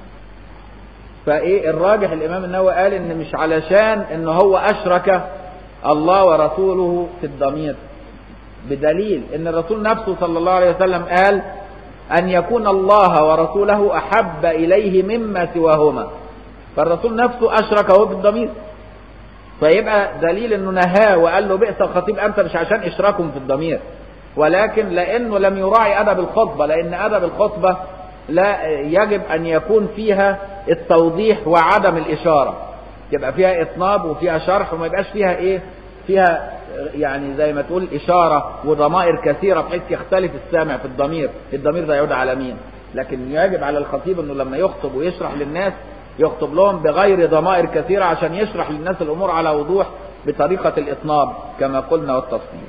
فايه الراجح الامام النووي قال ان مش علشان ان هو اشرك الله ورسوله في الضمير بدليل ان الرسول نفسه صلى الله عليه وسلم قال أن يكون الله ورسوله أحب إليه مما سواهما فالرسول نفسه أشرك هو بالضمير فيبقى دليل انه نهاه وقال له بئس الخطيب انت مش عشان اشراكهم في الضمير ولكن لانه لم يراعي ادب الخطبه لان ادب الخطبه لا يجب ان يكون فيها التوضيح وعدم الاشاره يبقى فيها اطناب وفيها شرح وما يبقاش فيها ايه فيها يعني زي ما تقول اشاره وضمائر كثيره بحيث يختلف السامع في الضمير الضمير ده يعود على مين لكن يجب على الخطيب انه لما يخطب ويشرح للناس يخطب لهم بغير ضمائر كثيرة عشان يشرح للناس الأمور على وضوح بطريقة الإطناب كما قلنا والتفصيل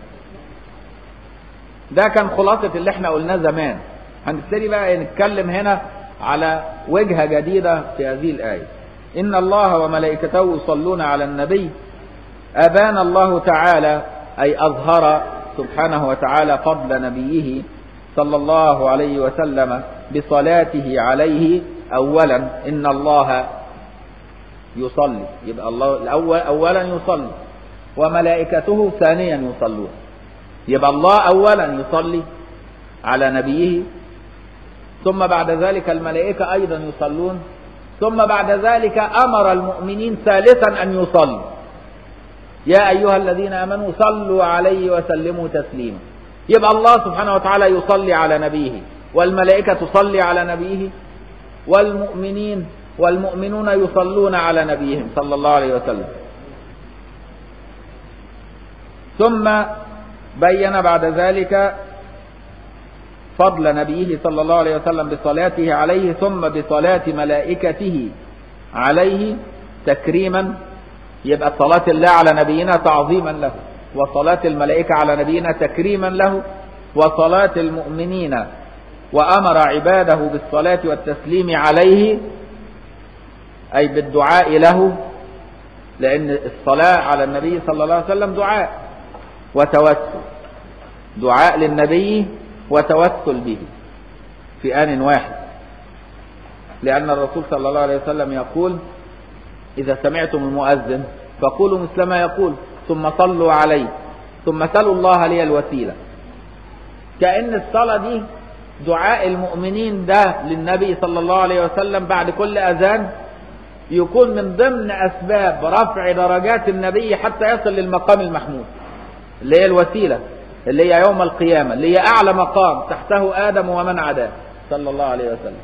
ده كان خلاصة اللي احنا قلناه زمان هنبتدي بقى نتكلم هنا على وجهة جديدة في هذه الآية إن الله وملائكته يصلون على النبي أبان الله تعالى أي أظهر سبحانه وتعالى فضل نبيه صلى الله عليه وسلم بصلاته عليه أولا إن الله يصلي يبقى الله الأول أولا يصلي وملائكته ثانيا يصلون يبقى الله أولا يصلي على نبيه ثم بعد ذلك الملائكة أيضا يصلون ثم بعد ذلك أمر المؤمنين ثالثا أن يصلوا يا أيها الذين آمنوا صلوا عليه وسلموا تسليما يبقى الله سبحانه وتعالى يصلي على نبيه والملائكة تصلي على نبيه والمؤمنين والمؤمنون يصلون على نبيهم صلى الله عليه وسلم ثم بين بعد ذلك فضل نبيه صلى الله عليه وسلم بصلاته عليه ثم بصلاة ملائكته عليه تكريما يبقى صلاة الله على نبينا تعظيما له وصلاة الملائكة على نبينا تكريما له وصلاة المؤمنين وأمر عباده بالصلاة والتسليم عليه أي بالدعاء له لأن الصلاة على النبي صلى الله عليه وسلم دعاء وتوسل دعاء للنبي وتوسل به في آن واحد لأن الرسول صلى الله عليه وسلم يقول إذا سمعتم المؤذن فقولوا مثل ما يقول ثم صلوا عليه ثم سلوا الله لي الوسيلة كأن الصلاة دي دعاء المؤمنين ده للنبي صلى الله عليه وسلم بعد كل أذان يكون من ضمن أسباب رفع درجات النبي حتى يصل للمقام المحمود اللي هي الوسيلة اللي هي يوم القيامة اللي هي أعلى مقام تحته آدم ومن عداه صلى الله عليه وسلم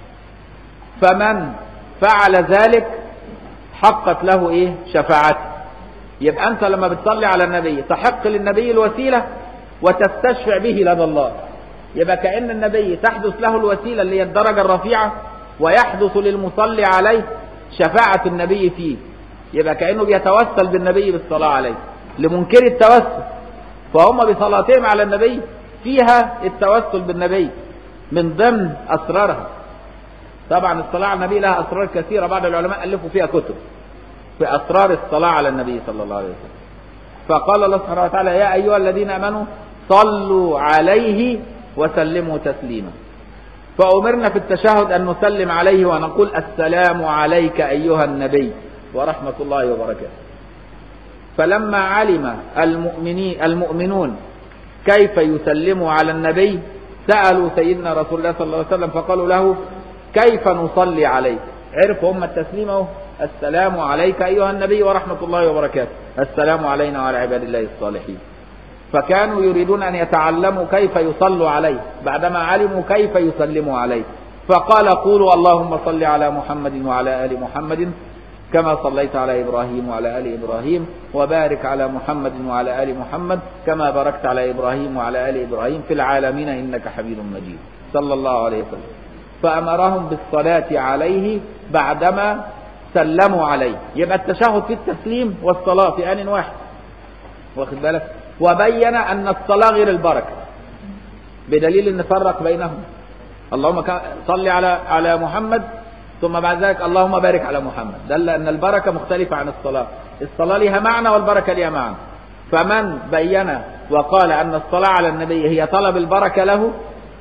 فمن فعل ذلك حقت له إيه شفاعته يبقى أنت لما بتصلي على النبي تحق للنبي الوسيلة وتستشفع به لدى الله يبقى كأن النبي تحدث له الوسيلة اللي هي الدرجة الرفيعة ويحدث للمصلي عليه شفاعة النبي فيه يبقى كأنه بيتوسل بالنبي بالصلاة عليه لمنكر التوسل فهم بصلاتهم على النبي فيها التوسل بالنبي من ضمن أسرارها طبعا الصلاة على النبي لها أسرار كثيرة بعض العلماء ألفوا فيها كتب في أسرار الصلاة على النبي صلى الله عليه وسلم فقال الله سبحانه وتعالى يا أيها الذين آمنوا صلوا عليه وسلموا تسليما فأمرنا في التشهد أن نسلم عليه ونقول السلام عليك أيها النبي ورحمة الله وبركاته فلما علم المؤمنين المؤمنون كيف يسلموا على النبي سألوا سيدنا رسول الله صلى الله عليه وسلم فقالوا له كيف نصلي عليك عرفوا هم التسليم اهو السلام عليك أيها النبي ورحمة الله وبركاته السلام علينا وعلى عباد الله الصالحين فكانوا يريدون أن يتعلموا كيف يصلوا عليه بعدما علموا كيف يسلموا عليه فقال قولوا اللهم صل على محمد وعلى آل محمد كما صليت على إبراهيم وعلى آل إبراهيم وبارك على محمد وعلى آل محمد كما باركت على إبراهيم وعلى آل إبراهيم في العالمين إنك حميد مجيد صلى الله عليه وسلم فأمرهم بالصلاة عليه بعدما سلموا عليه يبقى التشهد في التسليم والصلاة في آن واحد واخد بالك وبين أن الصلاة غير البركة بدليل أن فرق بينهم اللهم صل على على محمد ثم بعد ذلك اللهم بارك على محمد دل أن البركة مختلفة عن الصلاة الصلاة لها معنى والبركة لها معنى فمن بين وقال أن الصلاة على النبي هي طلب البركة له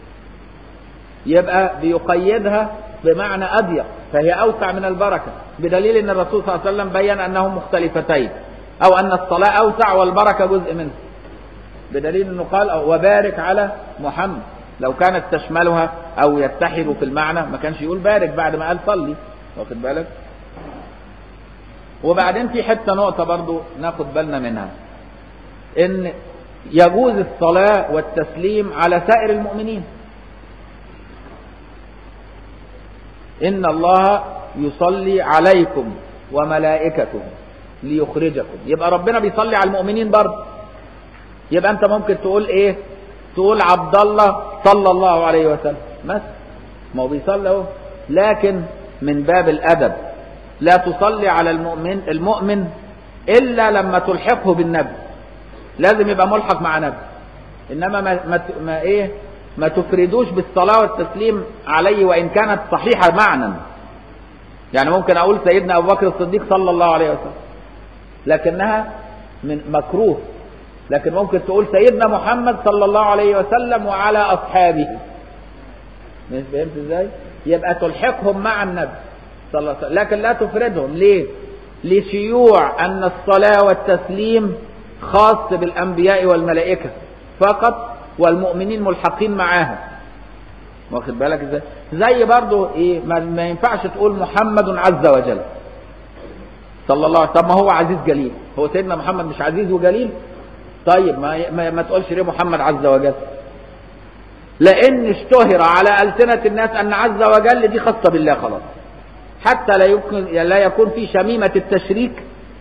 يبقى بيقيدها بمعنى أضيق فهي أوسع من البركة بدليل أن الرسول صلى الله عليه وسلم بين أنهم مختلفتين أو أن الصلاة أوسع والبركة جزء منها بدليل أنه قال وبارك على محمد لو كانت تشملها او يتحدوا في المعنى ما كانش يقول بارك بعد ما قال صلي واخد بالك وبعدين في حته نقطه برضو ناخد بالنا منها ان يجوز الصلاه والتسليم على سائر المؤمنين ان الله يصلي عليكم وملائكته ليخرجكم يبقى ربنا بيصلي على المؤمنين برضه يبقى انت ممكن تقول ايه تقول عبد الله صلى الله عليه وسلم بس ما هو بيصلي اهو لكن من باب الادب لا تصلي على المؤمن المؤمن الا لما تلحقه بالنبي لازم يبقى ملحق مع نبي انما ما, ما, ما ايه ما تفردوش بالصلاه والتسليم عليه وان كانت صحيحه معنى يعني ممكن اقول سيدنا ابو بكر الصديق صلى الله عليه وسلم لكنها من مكروه لكن ممكن تقول سيدنا محمد صلى الله عليه وسلم وعلى اصحابه فهمت ازاي يبقى تلحقهم مع النبي صلى الله عليه وسلم لكن لا تفردهم ليه لشيوع ان الصلاه والتسليم خاص بالانبياء والملائكه فقط والمؤمنين ملحقين معاها واخد بالك ازاي زي برضو ايه ما, ما ينفعش تقول محمد عز وجل صلى الله عليه وسلم طب ما هو عزيز جليل هو سيدنا محمد مش عزيز وجليل طيب ما ما, ما تقولش ليه محمد عز وجل لان اشتهر على السنه الناس ان عز وجل دي خاصه بالله خلاص حتى لا يمكن لا يكون في شميمه التشريك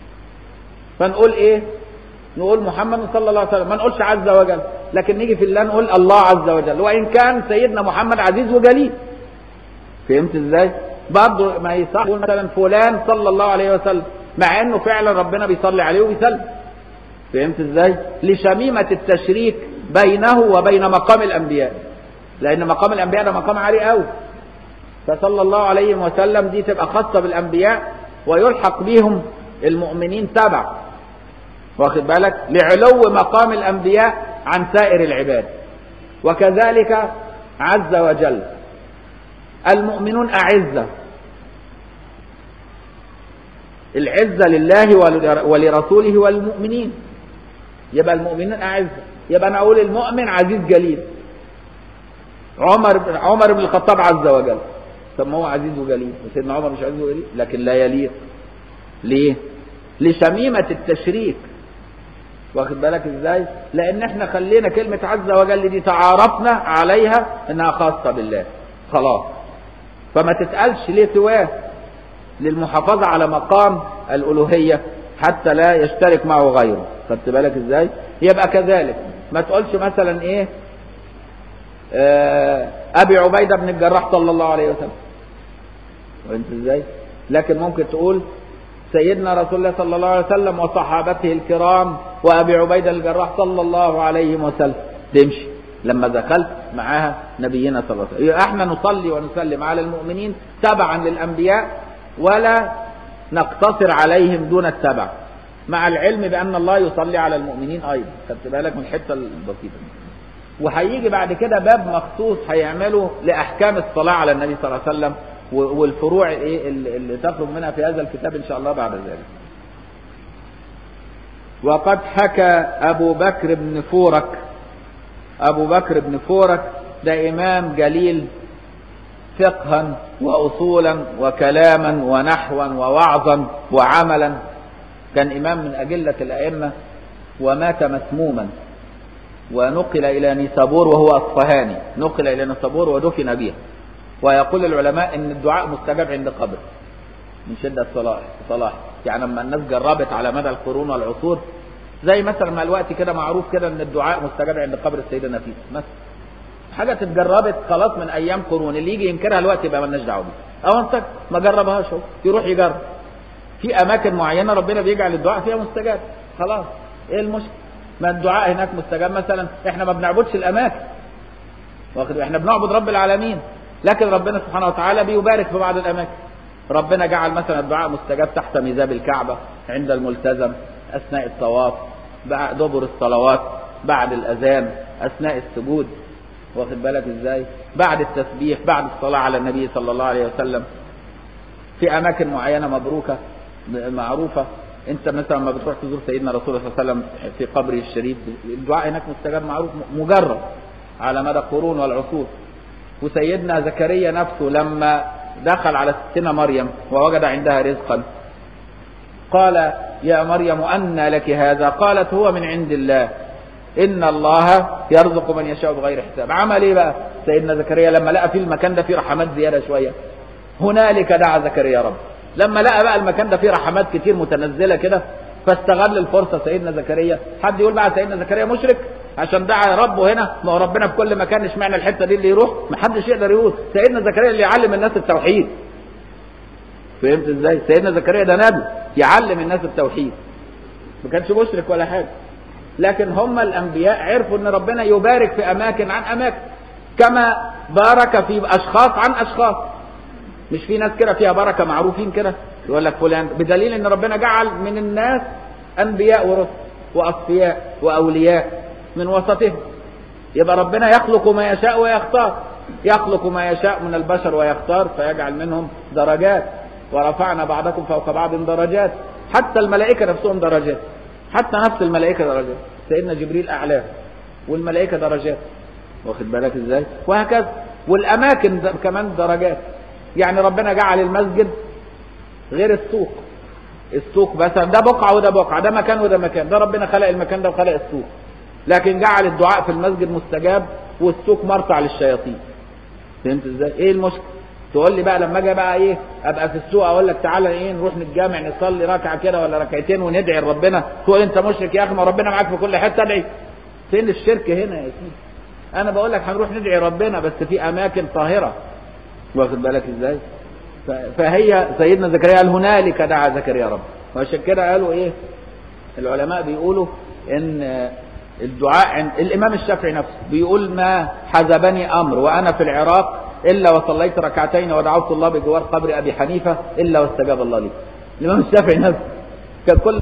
فنقول ايه نقول محمد صلى الله عليه وسلم ما نقولش عز وجل لكن نيجي في الله نقول الله عز وجل وان كان سيدنا محمد عزيز وجليل فهمت ازاي برضه ما يصح مثلا فلان صلى الله عليه وسلم مع انه فعلا ربنا بيصلي عليه وبيسلم فهمت ازاي لشميمة التشريك بينه وبين مقام الانبياء لان مقام الانبياء ده مقام عالي قوي فصلى الله عليه وسلم دي تبقى خاصة بالانبياء ويلحق بهم المؤمنين تبع واخد بالك لعلو مقام الانبياء عن سائر العباد وكذلك عز وجل المؤمنون اعزه العزه لله ولرسوله والمؤمنين يبقى المؤمنين اعزه يبقى انا اقول المؤمن عزيز جليل عمر عمر بن الخطاب عز وجل طب ما هو عزيز وجليل وسيدنا عمر مش عزيز وجليل لكن لا يليق ليه لشميمه التشريك واخد بالك ازاي لان احنا خلينا كلمة عز وجل دي تعارفنا عليها انها خاصة بالله خلاص فما تتقالش ليه سواه للمحافظة على مقام الالوهية حتى لا يشترك معه غيره خدت بالك ازاي يبقى كذلك ما تقولش مثلا ايه آه ابي عبيدة بن الجراح صلى الله عليه وسلم وانت ازاي لكن ممكن تقول سيدنا رسول الله صلى الله عليه وسلم وصحابته الكرام وابي عبيده الجراح صلى الله عليه وسلم تمشي لما دخلت معاها نبينا صلى الله عليه وسلم احنا نصلي ونسلم على المؤمنين تبعا للانبياء ولا نقتصر عليهم دون التبع مع العلم بان الله يصلي على المؤمنين ايضا خدت بالك من الحته البسيطه دي وهيجي بعد كده باب مخصوص هيعمله لاحكام الصلاه على النبي صلى الله عليه وسلم والفروع ايه اللي تخرج منها في هذا الكتاب ان شاء الله بعد ذلك وقد حكى ابو بكر بن فورك ابو بكر بن فورك ده امام جليل فقها واصولا وكلاما ونحوا ووعظا وعملا كان امام من اجله الائمه ومات مسموما ونقل الى نيسابور وهو اصفهاني نقل الى نيسابور ودفن بها ويقول العلماء ان الدعاء مستجاب عند قبر من شدة صلاح صلاح يعني لما الناس جربت على مدى القرون والعصور زي مثلا ما الوقت كده معروف كده ان الدعاء مستجاب عند قبر السيدة نفيس مثلا حاجة اتجربت خلاص من ايام قرون اللي يجي ينكرها الوقت يبقى مالناش دعوه بيه او انت ما جربهاش هو يروح يجرب في اماكن معينة ربنا بيجعل الدعاء فيها مستجاب خلاص ايه المشكلة ما الدعاء هناك مستجاب مثلا احنا ما بنعبدش الاماكن واخد احنا بنعبد رب العالمين لكن ربنا سبحانه وتعالى بيبارك في بعض الاماكن ربنا جعل مثلا الدعاء مستجاب تحت ميزاب الكعبه عند الملتزم اثناء الطواف بعد دبر الصلوات بعد الاذان اثناء السجود واخد بالك ازاي بعد التسبيح بعد الصلاه على النبي صلى الله عليه وسلم في اماكن معينه مبروكه معروفه انت مثلا لما بتروح تزور سيدنا رسول الله صلى الله عليه وسلم في قبره الشريف الدعاء هناك مستجاب معروف مجرب على مدى القرون والعصور وسيدنا زكريا نفسه لما دخل على ستنا مريم ووجد عندها رزقا قال يا مريم أنى لك هذا قالت هو من عند الله إن الله يرزق من يشاء بغير حساب عمل إيه بقى سيدنا زكريا لما لقى في المكان ده فيه رحمات زيادة شوية هنالك دعا زكريا رب لما لقى بقى المكان ده فيه رحمات كتير متنزلة كده فاستغل الفرصة سيدنا زكريا حد يقول بقى سيدنا زكريا مشرك عشان دعا ربه هنا ما هو ربنا في كل مكان اشمعنى الحتة دي اللي يروح ما حدش يقدر يقول سيدنا زكريا اللي يعلم الناس التوحيد فهمت ازاي سيدنا زكريا ده نبي يعلم الناس التوحيد ما كانش مشرك ولا حاجة لكن هم الانبياء عرفوا ان ربنا يبارك في اماكن عن اماكن كما بارك في اشخاص عن اشخاص مش في ناس كده فيها بركه معروفين كده يقول لك فلان بدليل ان ربنا جعل من الناس انبياء ورسل واصفياء واولياء من وسطهم يبقى ربنا يخلق ما يشاء ويختار يخلق ما يشاء من البشر ويختار فيجعل منهم درجات ورفعنا بعضكم فوق بعض درجات حتى الملائكه نفسهم درجات حتى نفس الملائكه درجات سيدنا جبريل اعلاه والملائكه درجات واخد بالك ازاي وهكذا والاماكن كمان درجات يعني ربنا جعل المسجد غير السوق السوق مثلا ده بقعه وده بقعه ده مكان وده مكان ده ربنا خلق المكان ده وخلق السوق لكن جعل الدعاء في المسجد مستجاب والسوق مرتع للشياطين فهمت ازاي ايه المشكله تقول لي بقى لما اجي بقى ايه ابقى في السوق اقول لك تعالى ايه نروح نتجامع نصلي ركعه كده ولا ركعتين وندعي لربنا تقول انت مشرك يا اخي ما ربنا معاك في كل حته ادعي فين الشرك هنا يا سيدي انا بقول لك هنروح ندعي ربنا بس في اماكن طاهره واخد بالك ازاي فهي سيدنا زكريا قال هنالك دعا زكريا رب وعشان كده قالوا ايه العلماء بيقولوا ان الدعاء عند الامام الشافعي نفسه بيقول ما حزبني امر وانا في العراق الا وصليت ركعتين ودعوت الله بجوار قبر ابي حنيفه الا واستجاب الله لي الامام الشافعي نفسه كان كل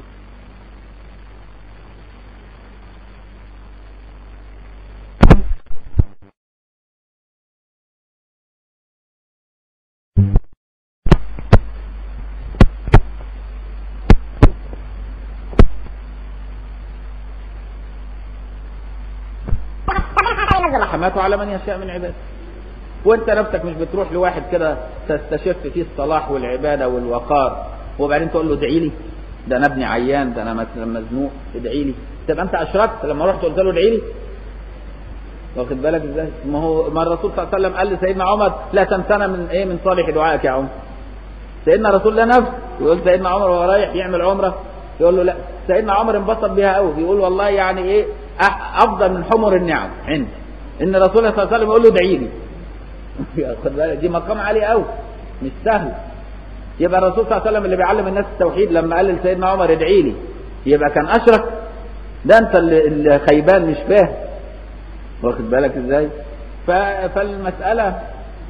رحماته على من يشاء من عباده وانت نفسك مش بتروح لواحد كده تستشف فيه الصلاح والعباده والوقار وبعدين تقول له ادعي لي ده انا ابني عيان ده انا مثلا مزنوق ادعي لي تبقى انت اشركت لما رحت قلت له ادعي لي واخد بالك ازاي ما هو ما الرسول صلى الله عليه وسلم قال لسيدنا عمر لا تنسنا من ايه من صالح دعائك يا عمر سيدنا رسول الله نفسه يقول سيدنا عمر وهو رايح يعمل عمره يقول له لا سيدنا عمر انبسط بيها قوي بيقول والله يعني ايه افضل من حمر النعم عندي ان الرسول صلى الله عليه وسلم يقول له ادعي لي دي مقام عالي قوي مش سهل يبقى الرسول صلى الله عليه وسلم اللي بيعلم الناس التوحيد لما قال لسيدنا عمر ادعي لي يبقى كان اشرك ده انت اللي خيبان مش فاهم واخد بالك ازاي فالمساله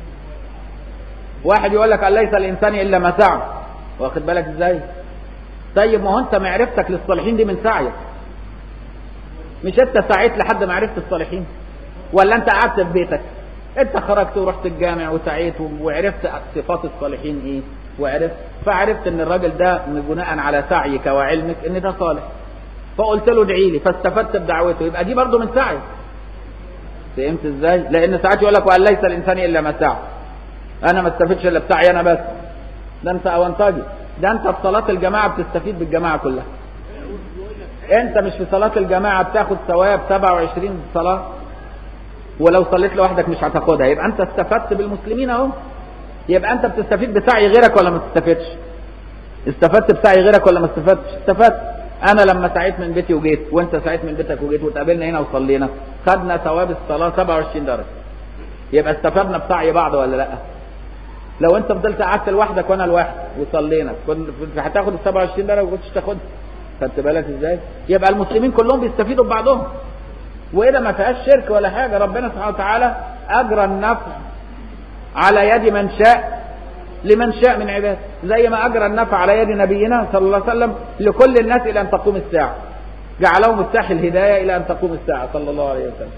واحد يقول لك ليس الانسان الا ما سعى واخد بالك ازاي طيب ما هو انت معرفتك للصالحين دي من سعيك مش انت سعيت لحد ما عرفت الصالحين ولا انت قعدت في بيتك انت خرجت ورحت الجامع وسعيت وعرفت صفات الصالحين ايه وعرفت فعرفت ان الراجل ده بناء على سعيك وعلمك ان ده صالح فقلت له ادعي لي فاستفدت بدعوته يبقى دي برضه من سعي فهمت ازاي لان ساعات يقول لك وان ليس الانسان الا ما سعى انا ما استفدتش الا بسعي انا بس ده انت اونطاجي ده انت في صلاه الجماعه بتستفيد بالجماعه كلها انت مش في صلاه الجماعه بتاخد ثواب 27 صلاه ولو صليت لوحدك مش هتاخدها يبقى انت استفدت بالمسلمين اهو يبقى انت بتستفيد بسعي غيرك ولا ما تستفدش استفدت بسعي غيرك ولا ما استفدتش استفدت انا لما سعيت من بيتي وجيت وانت سعيت من بيتك وجيت وتقابلنا هنا وصلينا خدنا ثواب الصلاه 27 درجه يبقى استفدنا بسعي بعض ولا لا لو انت فضلت قعدت لوحدك وانا لوحدي وصلينا كنت هتاخد ال 27 درجه ما كنتش تاخدها خدت بالك ازاي يبقى المسلمين كلهم بيستفيدوا ببعضهم وإذا ما فيهاش شرك ولا حاجة ربنا سبحانه وتعالى أجرى النفع على يد من شاء لمن شاء من عباده زي ما أجرى النفع على يد نبينا صلى الله عليه وسلم لكل الناس إلى أن تقوم الساعة جعله مفتاح الهداية إلى أن تقوم الساعة صلى الله عليه وسلم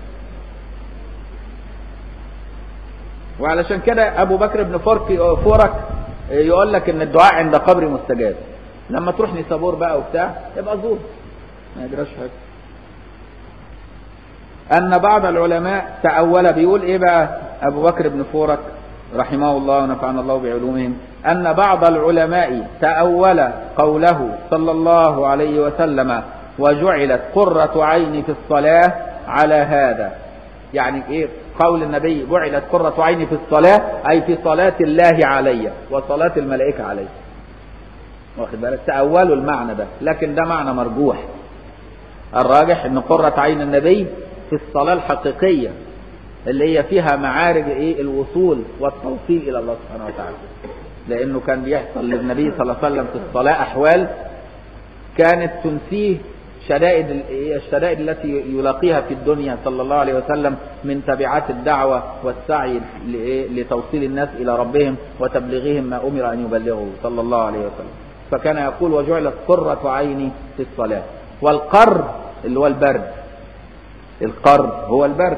وعلشان كده أبو بكر بن فرك فورك يقول لك إن الدعاء عند قبري مستجاب لما تروح نيسابور بقى وبتاع يبقى زور ما يجراش حاجة أن بعض العلماء تأول بيقول إيه بقى أبو بكر بن فورك رحمه الله ونفعنا الله بعلومهم أن بعض العلماء تأول قوله صلى الله عليه وسلم وجعلت قرة عيني في الصلاة على هذا يعني إيه قول النبي جعلت قرة عيني في الصلاة أي في صلاة الله علي وصلاة الملائكة علي واخد بالك تأولوا المعنى ده لكن ده معنى مرجوح الراجح ان قرة عين النبي في الصلاة الحقيقية اللي هي فيها معارج ايه الوصول والتوصيل الى الله سبحانه وتعالى لانه كان بيحصل للنبي صلى الله عليه وسلم في الصلاة احوال كانت تنسيه شدائد الشدائد التي يلاقيها في الدنيا صلى الله عليه وسلم من تبعات الدعوة والسعي لتوصيل الناس إلى ربهم وتبليغهم ما أمر أن يبلغه صلى الله عليه وسلم فكان يقول وجعلت قرة عيني في الصلاة والقر اللي هو البرد القر هو البرد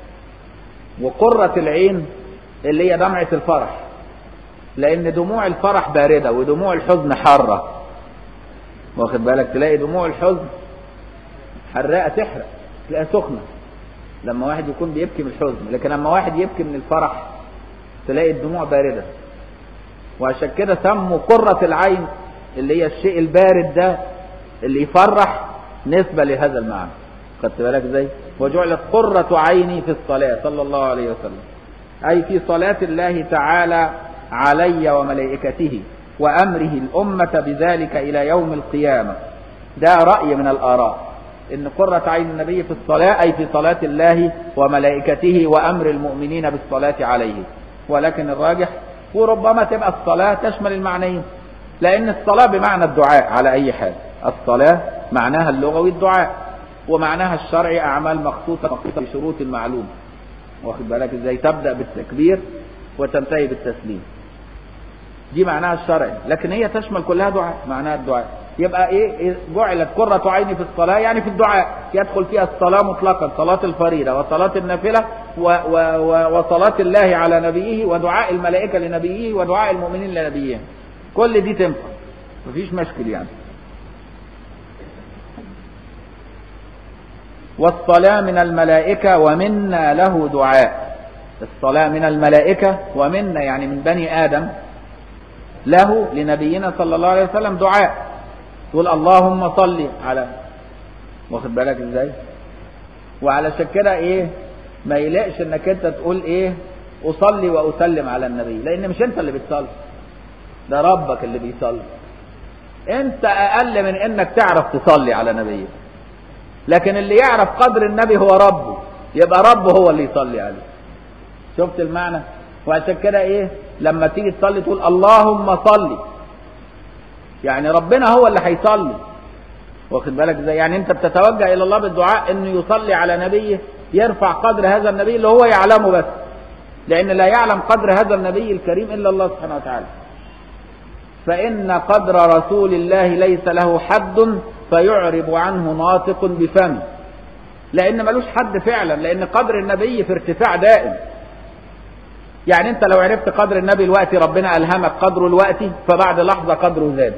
وقرة العين اللي هي دمعة الفرح لأن دموع الفرح باردة ودموع الحزن حارة واخد بالك تلاقي دموع الحزن حراقة تحرق تلاقيها سخنة لما واحد يكون بيبكي من الحزن لكن لما واحد يبكي من الفرح تلاقي الدموع باردة وعشان كده سموا قرة العين اللي هي الشيء البارد ده اللي يفرح نسبة لهذا المعنى خدت بالك ازاي وجعلت قرة عيني في الصلاة صلى الله عليه وسلم أي في صلاة الله تعالى علي وملائكته وأمره الأمة بذلك إلى يوم القيامة ده رأي من الآراء إن قرة عين النبي في الصلاة أي في صلاة الله وملائكته وأمر المؤمنين بالصلاة عليه ولكن الراجح وربما تبقى الصلاة تشمل المعنيين لأن الصلاة بمعنى الدعاء على أي حال الصلاة معناها اللغوي الدعاء ومعناها الشرعي أعمال مخصوصة مخصوصة بشروط معلومة واخد بالك ازاي تبدأ بالتكبير وتنتهي بالتسليم دي معناها الشرعي لكن هي تشمل كلها دعاء معناها الدعاء يبقى ايه جعلت قرة عيني في الصلاة يعني في الدعاء يدخل فيها الصلاة مطلقا صلاة الفريضة وصلاة النافلة و و و وصلاة الله على نبيه ودعاء الملائكة لنبيه ودعاء المؤمنين لنبيهم كل دي تنفع مفيش مشكل يعني والصلاة من الملائكة ومنا له دعاء الصلاة من الملائكة ومنا يعني من بني آدم له لنبينا صلى الله عليه وسلم دعاء تقول اللهم صل على واخد بالك ازاي وعلشان كده ايه ما يلاقش انك انت تقول ايه اصلي واسلم على النبي لان مش انت اللي بتصلي ده ربك اللي بيصلي انت اقل من انك تعرف تصلي على نبيه لكن اللي يعرف قدر النبي هو ربه يبقى ربه هو اللي يصلي عليه شفت المعنى وعشان كده ايه لما تيجي تصلي تقول اللهم صلي يعني ربنا هو اللي هيصلي واخد بالك ازاي يعني انت بتتوجه الى الله بالدعاء انه يصلي على نبيه يرفع قدر هذا النبي اللي هو يعلمه بس لان لا يعلم قدر هذا النبي الكريم الا الله سبحانه وتعالى فان قدر رسول الله ليس له حد فيعرب عنه ناطق بفمه لان ملوش حد فعلا لان قدر النبي في ارتفاع دائم يعني انت لو عرفت قدر النبي الوقت ربنا الهمك قدره الوقت فبعد لحظه قدره زاد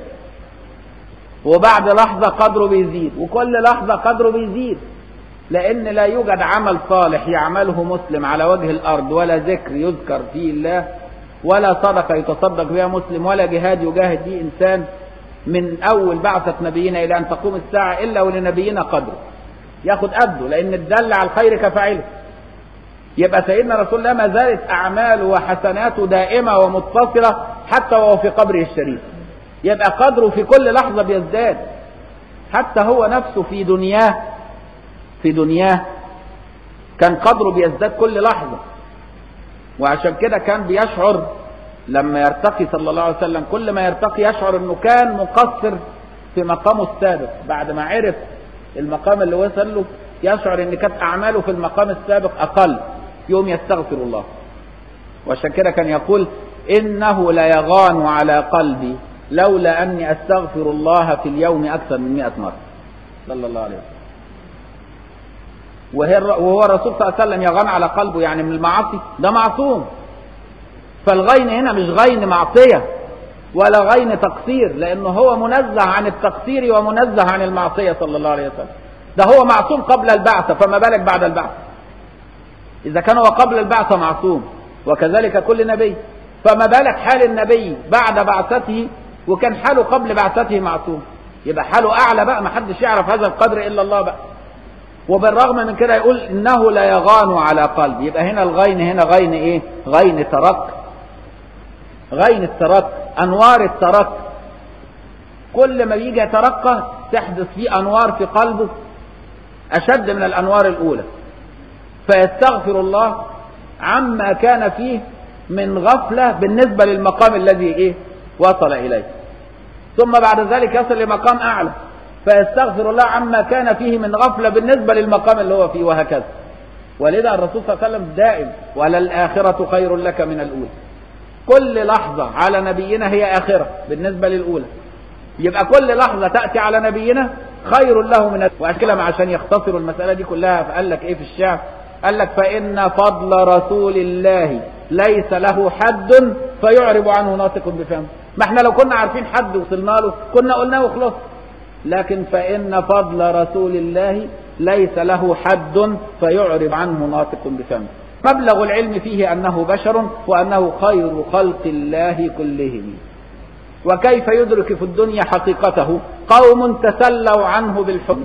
وبعد لحظه قدره بيزيد وكل لحظه قدره بيزيد لان لا يوجد عمل صالح يعمله مسلم على وجه الارض ولا ذكر يذكر فيه الله ولا صدقه يتصدق بها مسلم ولا جهاد يجاهد به انسان من اول بعثه نبينا الى ان تقوم الساعه الا ولنبينا قدره ياخد قده لان الدل على الخير كفاعله يبقى سيدنا رسول الله ما زالت اعماله وحسناته دائمه ومتصله حتى وهو في قبره الشريف يبقى قدره في كل لحظه بيزداد حتى هو نفسه في دنياه في دنياه كان قدره بيزداد كل لحظه وعشان كده كان بيشعر لما يرتقي صلى الله عليه وسلم كل ما يرتقي يشعر انه كان مقصر في مقامه السابق بعد ما عرف المقام اللي وصل له يشعر ان كانت اعماله في المقام السابق اقل يوم يستغفر الله وعشان كده كان يقول انه ليغان على قلبي لولا اني استغفر الله في اليوم اكثر من مئة مرة صلى الله عليه وسلم وهو الرسول صلى الله عليه وسلم يغان على قلبه يعني من المعاصي ده معصوم فالغين هنا مش غين معصية ولا غين تقصير لأنه هو منزه عن التقصير ومنزه عن المعصية صلى الله عليه وسلم ده هو معصوم قبل البعثة فما بالك بعد البعثة إذا كان هو قبل البعثة معصوم وكذلك كل نبي فما بالك حال النبي بعد بعثته وكان حاله قبل بعثته معصوم يبقى حاله أعلى بقى ما حدش يعرف هذا القدر إلا الله بقى وبالرغم من كده يقول إنه لا يغان على قلبي يبقى هنا الغين هنا غين إيه غين ترك غين الترك أنوار الترك كل ما يجي يترقى تحدث فيه أنوار في قلبه أشد من الأنوار الأولى فيستغفر الله عما كان فيه من غفلة بالنسبة للمقام الذي إيه وصل إليه ثم بعد ذلك يصل لمقام أعلى فيستغفر الله عما كان فيه من غفلة بالنسبة للمقام اللي هو فيه وهكذا ولذا الرسول صلى الله عليه وسلم دائم وللآخرة خير لك من الأولى كل لحظة على نبينا هي آخرة بالنسبة للأولى يبقى كل لحظة تأتي على نبينا خير له من وأشكلهم عشان يختصروا المسألة دي كلها فقال لك إيه في الشعر قال لك فإن فضل رسول الله ليس له حد فيعرب عنه ناطق بفهم ما احنا لو كنا عارفين حد وصلنا له كنا قلناه وخلص لكن فإن فضل رسول الله ليس له حد فيعرب عنه ناطق بفم مبلغ العلم فيه أنه بشر وأنه خير خلق الله كلهم وكيف يدرك في الدنيا حقيقته قوم تسلوا عنه بالحب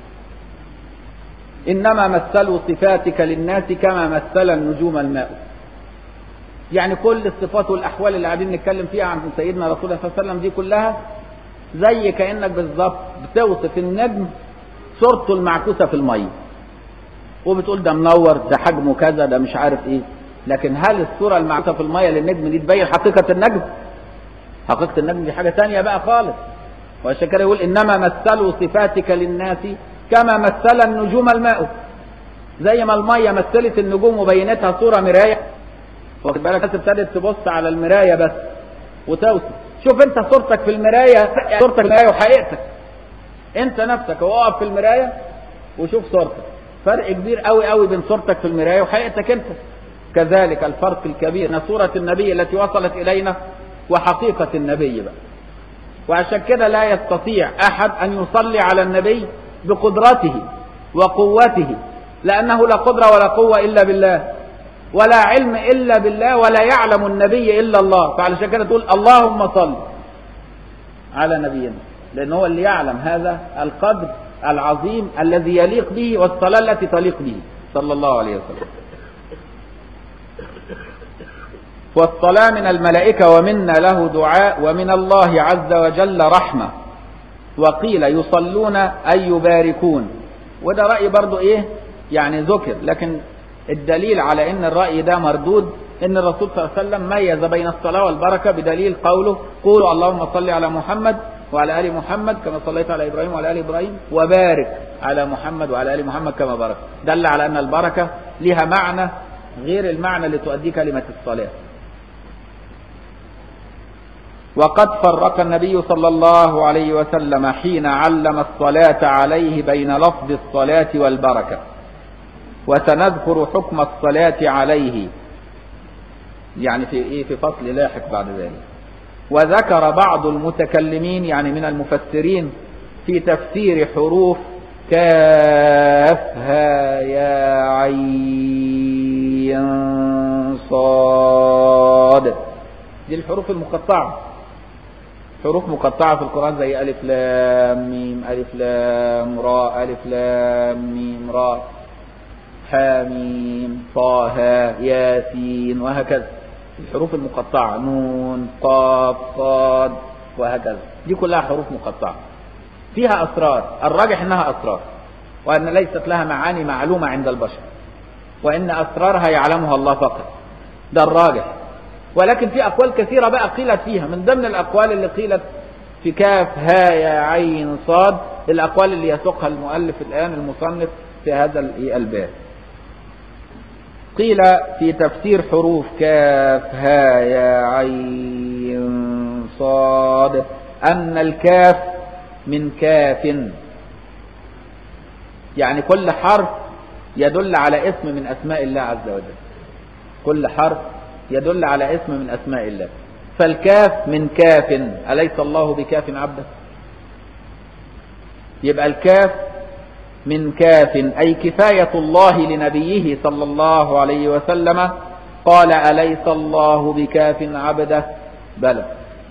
إنما مثلوا صفاتك للناس كما مثل النجوم الماء يعني كل الصفات والأحوال اللي قاعدين نتكلم فيها عن سيدنا رسول الله صلى الله عليه وسلم دي كلها زي كأنك بالظبط بتوصف النجم صورته المعكوسة في المية وبتقول ده منور ده حجمه كذا ده مش عارف ايه لكن هل الصورة المعكوسة في المية للنجم دي تبين حقيقة النجم حقيقة النجم دي حاجة تانية بقى خالص وعشان كده يقول إنما مثلوا صفاتك للناس كما مثل النجوم الماء زي ما المية مثلت النجوم وبينتها صورة مراية واخد بالك الناس ابتدت تبص على المراية بس وتوصف شوف انت صورتك في المراية صورتك في المراية وحقيقتك انت نفسك واقف في المراية وشوف صورتك فرق كبير قوي قوي بين صورتك في المراية وحقيقتك انت كذلك الفرق الكبير ان صورة النبي التي وصلت الينا وحقيقة النبي بقى وعشان كده لا يستطيع احد ان يصلي على النبي بقدرته وقوته لانه لا قدرة ولا قوة الا بالله ولا علم الا بالله ولا يعلم النبي الا الله فعلشان كده تقول اللهم صل على نبينا لان هو اللي يعلم هذا القدر العظيم الذي يليق به والصلاة التي تليق به صلى الله عليه وسلم والصلاة من الملائكة ومنا له دعاء ومن الله عز وجل رحمة وقيل يصلون أي يباركون وده رأي برضو إيه يعني ذكر لكن الدليل على ان الرأي ده مردود ان الرسول صلى الله عليه وسلم ميز بين الصلاة والبركة بدليل قوله قولوا اللهم صل على محمد وعلى آل محمد كما صليت على إبراهيم وعلى آل إبراهيم وبارك على محمد وعلى آل محمد كما بارك دل على أن البركة لها معنى غير المعنى اللي تؤدي كلمة الصلاة وقد فرق النبي صلى الله عليه وسلم حين علم الصلاة عليه بين لفظ الصلاة والبركة وسنذكر حكم الصلاة عليه يعني في ايه في فصل لاحق بعد ذلك وذكر بعض المتكلمين يعني من المفسرين في تفسير حروف كاف ها يا عين صاد دي الحروف المقطعة حروف مقطعة في القرآن زي ألف لام ميم ألف لام راء ألف لام ميم راء حاميم طه ياسين وهكذا الحروف المقطعة نون قاف صاد وهكذا دي كلها حروف مقطعة فيها أسرار الراجح أنها أسرار وأن ليست لها معاني معلومة عند البشر وإن أسرارها يعلمها الله فقط ده الراجح ولكن في أقوال كثيرة بقى قيلت فيها من ضمن الأقوال اللي قيلت في كاف ها يا عين صاد الأقوال اللي يسوقها المؤلف الآن المصنف في هذا الباب قيل في تفسير حروف كاف ها يا عين صاد أن الكاف من كاف يعني كل حرف يدل على اسم من أسماء الله عز وجل كل حرف يدل على اسم من أسماء الله فالكاف من كاف أليس الله بكاف عبده يبقى الكاف من كاف أي كفاية الله لنبيه صلى الله عليه وسلم قال أليس الله بكاف عبده بلى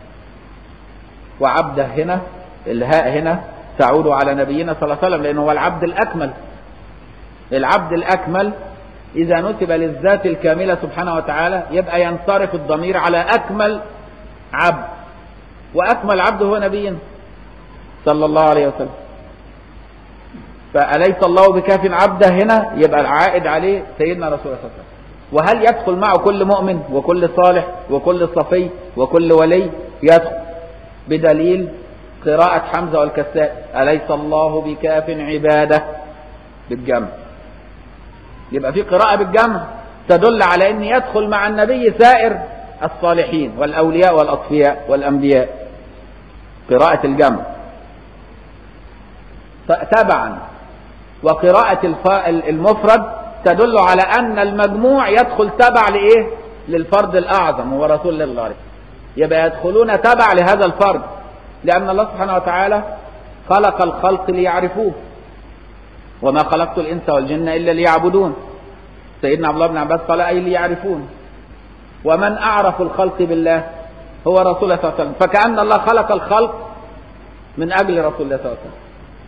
وعبده هنا الهاء هنا تعود على نبينا صلى الله عليه وسلم لأنه هو العبد الأكمل العبد الأكمل إذا نسب للذات الكاملة سبحانه وتعالى يبقى ينصرف الضمير على أكمل عبد وأكمل عبد هو نبينا صلى الله عليه وسلم فأليس الله بكاف عبده هنا يبقى العائد عليه سيدنا رسول الله صلى الله عليه وسلم وهل يدخل معه كل مؤمن وكل صالح وكل صفي وكل ولي يدخل بدليل قراءة حمزة والكساء أليس الله بكاف عباده بالجمع يبقى في قراءة بالجمع تدل على أن يدخل مع النبي سائر الصالحين والأولياء والأصفياء والأنبياء قراءة الجمع تبعا وقراءة المفرد تدل على أن المجموع يدخل تبع لإيه للفرد الأعظم هو رسول الله عليه يبقى يدخلون تبع لهذا الفرد لأن الله سبحانه وتعالى خلق الخلق ليعرفوه وما خلقت الإنس والجن إلا ليعبدون سيدنا عبد الله بن عباس قال أي ليعرفون ومن أعرف الخلق بالله هو رسول الله صلى الله عليه وسلم فكأن الله خلق الخلق من أجل رسول الله صلى الله عليه وسلم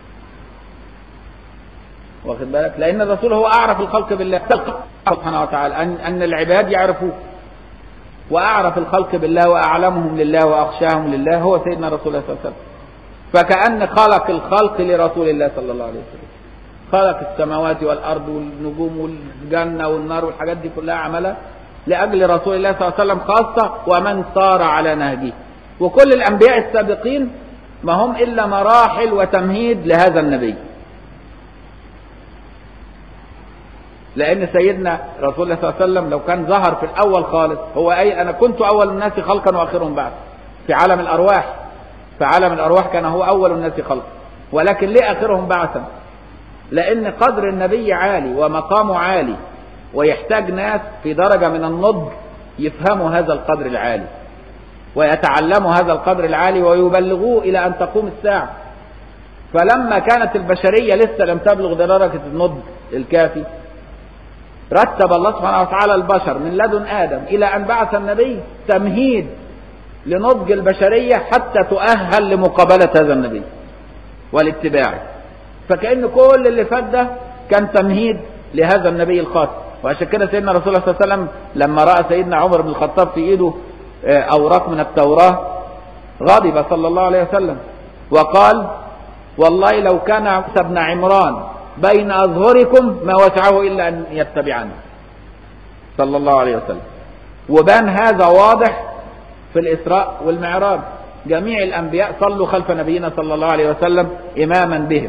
واخد بالك لأن الرسول هو أعرف الخلق بالله سبحانه وتعالى أن, أن العباد يعرفوه وأعرف الخلق بالله وأعلمهم لله وأخشاهم لله هو سيدنا رسول الله صلى الله عليه وسلم فكأن خلق الخلق لرسول الله صلى الله عليه وسلم خلق السماوات والأرض والنجوم والجنة والنار والحاجات دي كلها عملها لأجل رسول الله صلى الله عليه وسلم خاصة ومن صار على نهجه وكل الأنبياء السابقين ما هم إلا مراحل وتمهيد لهذا النبي لأن سيدنا رسول الله صلى الله عليه وسلم لو كان ظهر في الأول خالص هو أي أنا كنت أول الناس خلقا وآخرهم بعد في عالم الأرواح في عالم الأرواح كان هو أول الناس خلقا ولكن ليه آخرهم بعثا لأن قدر النبي عالي ومقامه عالي ويحتاج ناس في درجة من النضج يفهموا هذا القدر العالي ويتعلموا هذا القدر العالي ويبلغوه إلى أن تقوم الساعة فلما كانت البشرية لسه لم تبلغ درجة النضج الكافي رتب الله سبحانه وتعالى البشر من لدن آدم إلى أن بعث النبي تمهيد لنضج البشرية حتى تؤهل لمقابلة هذا النبي والاتباع فكأن كل اللي فات ده كان تمهيد لهذا النبي الخاص وعشان كده سيدنا رسول الله صلى الله عليه وسلم لما رأى سيدنا عمر بن الخطاب في ايده اوراق من التوراة غضب صلى الله عليه وسلم وقال والله لو كان عيسى بن عمران بين أظهركم ما وسعه إلا أن يتبعني صلى الله عليه وسلم وبان هذا واضح في الإسراء والمعراج جميع الأنبياء صلوا خلف نبينا صلى الله عليه وسلم إماما بهم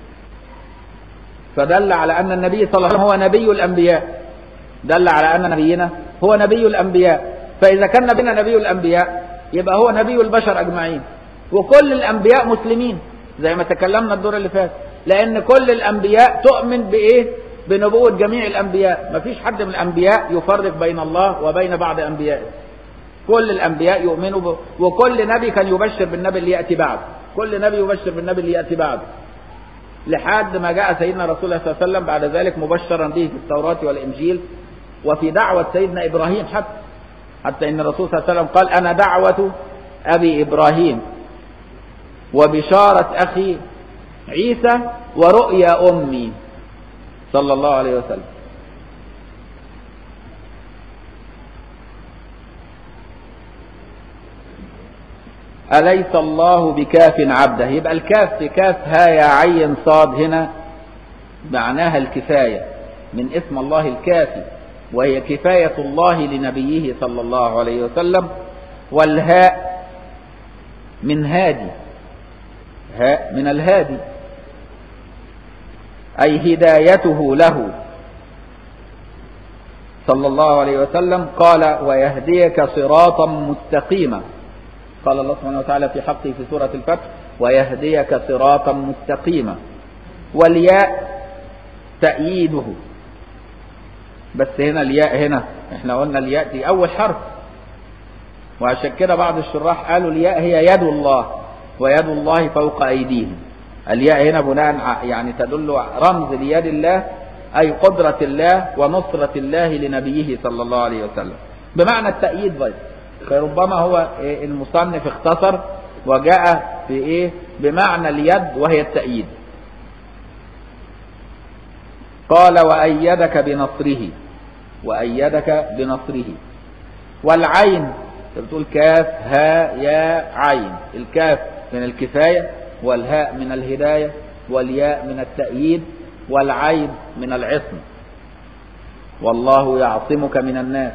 فدل على أن النبي صلى الله عليه وسلم هو نبي الأنبياء دل على أن نبينا هو نبي الأنبياء فإذا كان نبينا نبي الأنبياء يبقى هو نبي البشر أجمعين وكل الأنبياء مسلمين زي ما تكلمنا الدور اللي فات لأن كل الأنبياء تؤمن بإيه بنبوة جميع الأنبياء ما فيش حد من الأنبياء يفرق بين الله وبين بعض أنبيائه كل الأنبياء يؤمنوا ب... وكل نبي كان يبشر بالنبي اللي يأتي بعد كل نبي يبشر بالنبي اللي يأتي بعد لحد ما جاء سيدنا رسول الله صلى الله عليه وسلم بعد ذلك مبشرا به في التوراة والإنجيل وفي دعوة سيدنا إبراهيم حتى حتى إن الرسول صلى الله عليه وسلم قال أنا دعوة أبي إبراهيم وبشارة أخي عيسى ورؤيا أمي صلى الله عليه وسلم أليس الله بكاف عبده يبقى الكاف في كاف ها يا عين صاد هنا معناها الكفاية من اسم الله الكافي وهي كفاية الله لنبيه صلى الله عليه وسلم والهاء من هادي هاء من الهادي أي هدايته له صلى الله عليه وسلم قال ويهديك صراطا مستقيما قال الله سبحانه وتعالى في حقه في سورة الفتح ويهديك صراطا مستقيما والياء تأييده بس هنا الياء هنا احنا قلنا الياء دي أول حرف وعشان كده بعض الشراح قالوا الياء هي يد الله ويد الله فوق أيديهم الياء هنا بناء يعني تدل رمز ليد الله أي قدرة الله ونصرة الله لنبيه صلى الله عليه وسلم بمعنى التأييد بس فربما هو المصنف اختصر وجاء في ايه بمعنى اليد وهي التأييد قال وأيدك بنصره وأيدك بنصره والعين بتقول كاف هاء يا عين الكاف من الكفاية والهاء من الهداية والياء من التأييد والعين من العصم والله يعصمك من الناس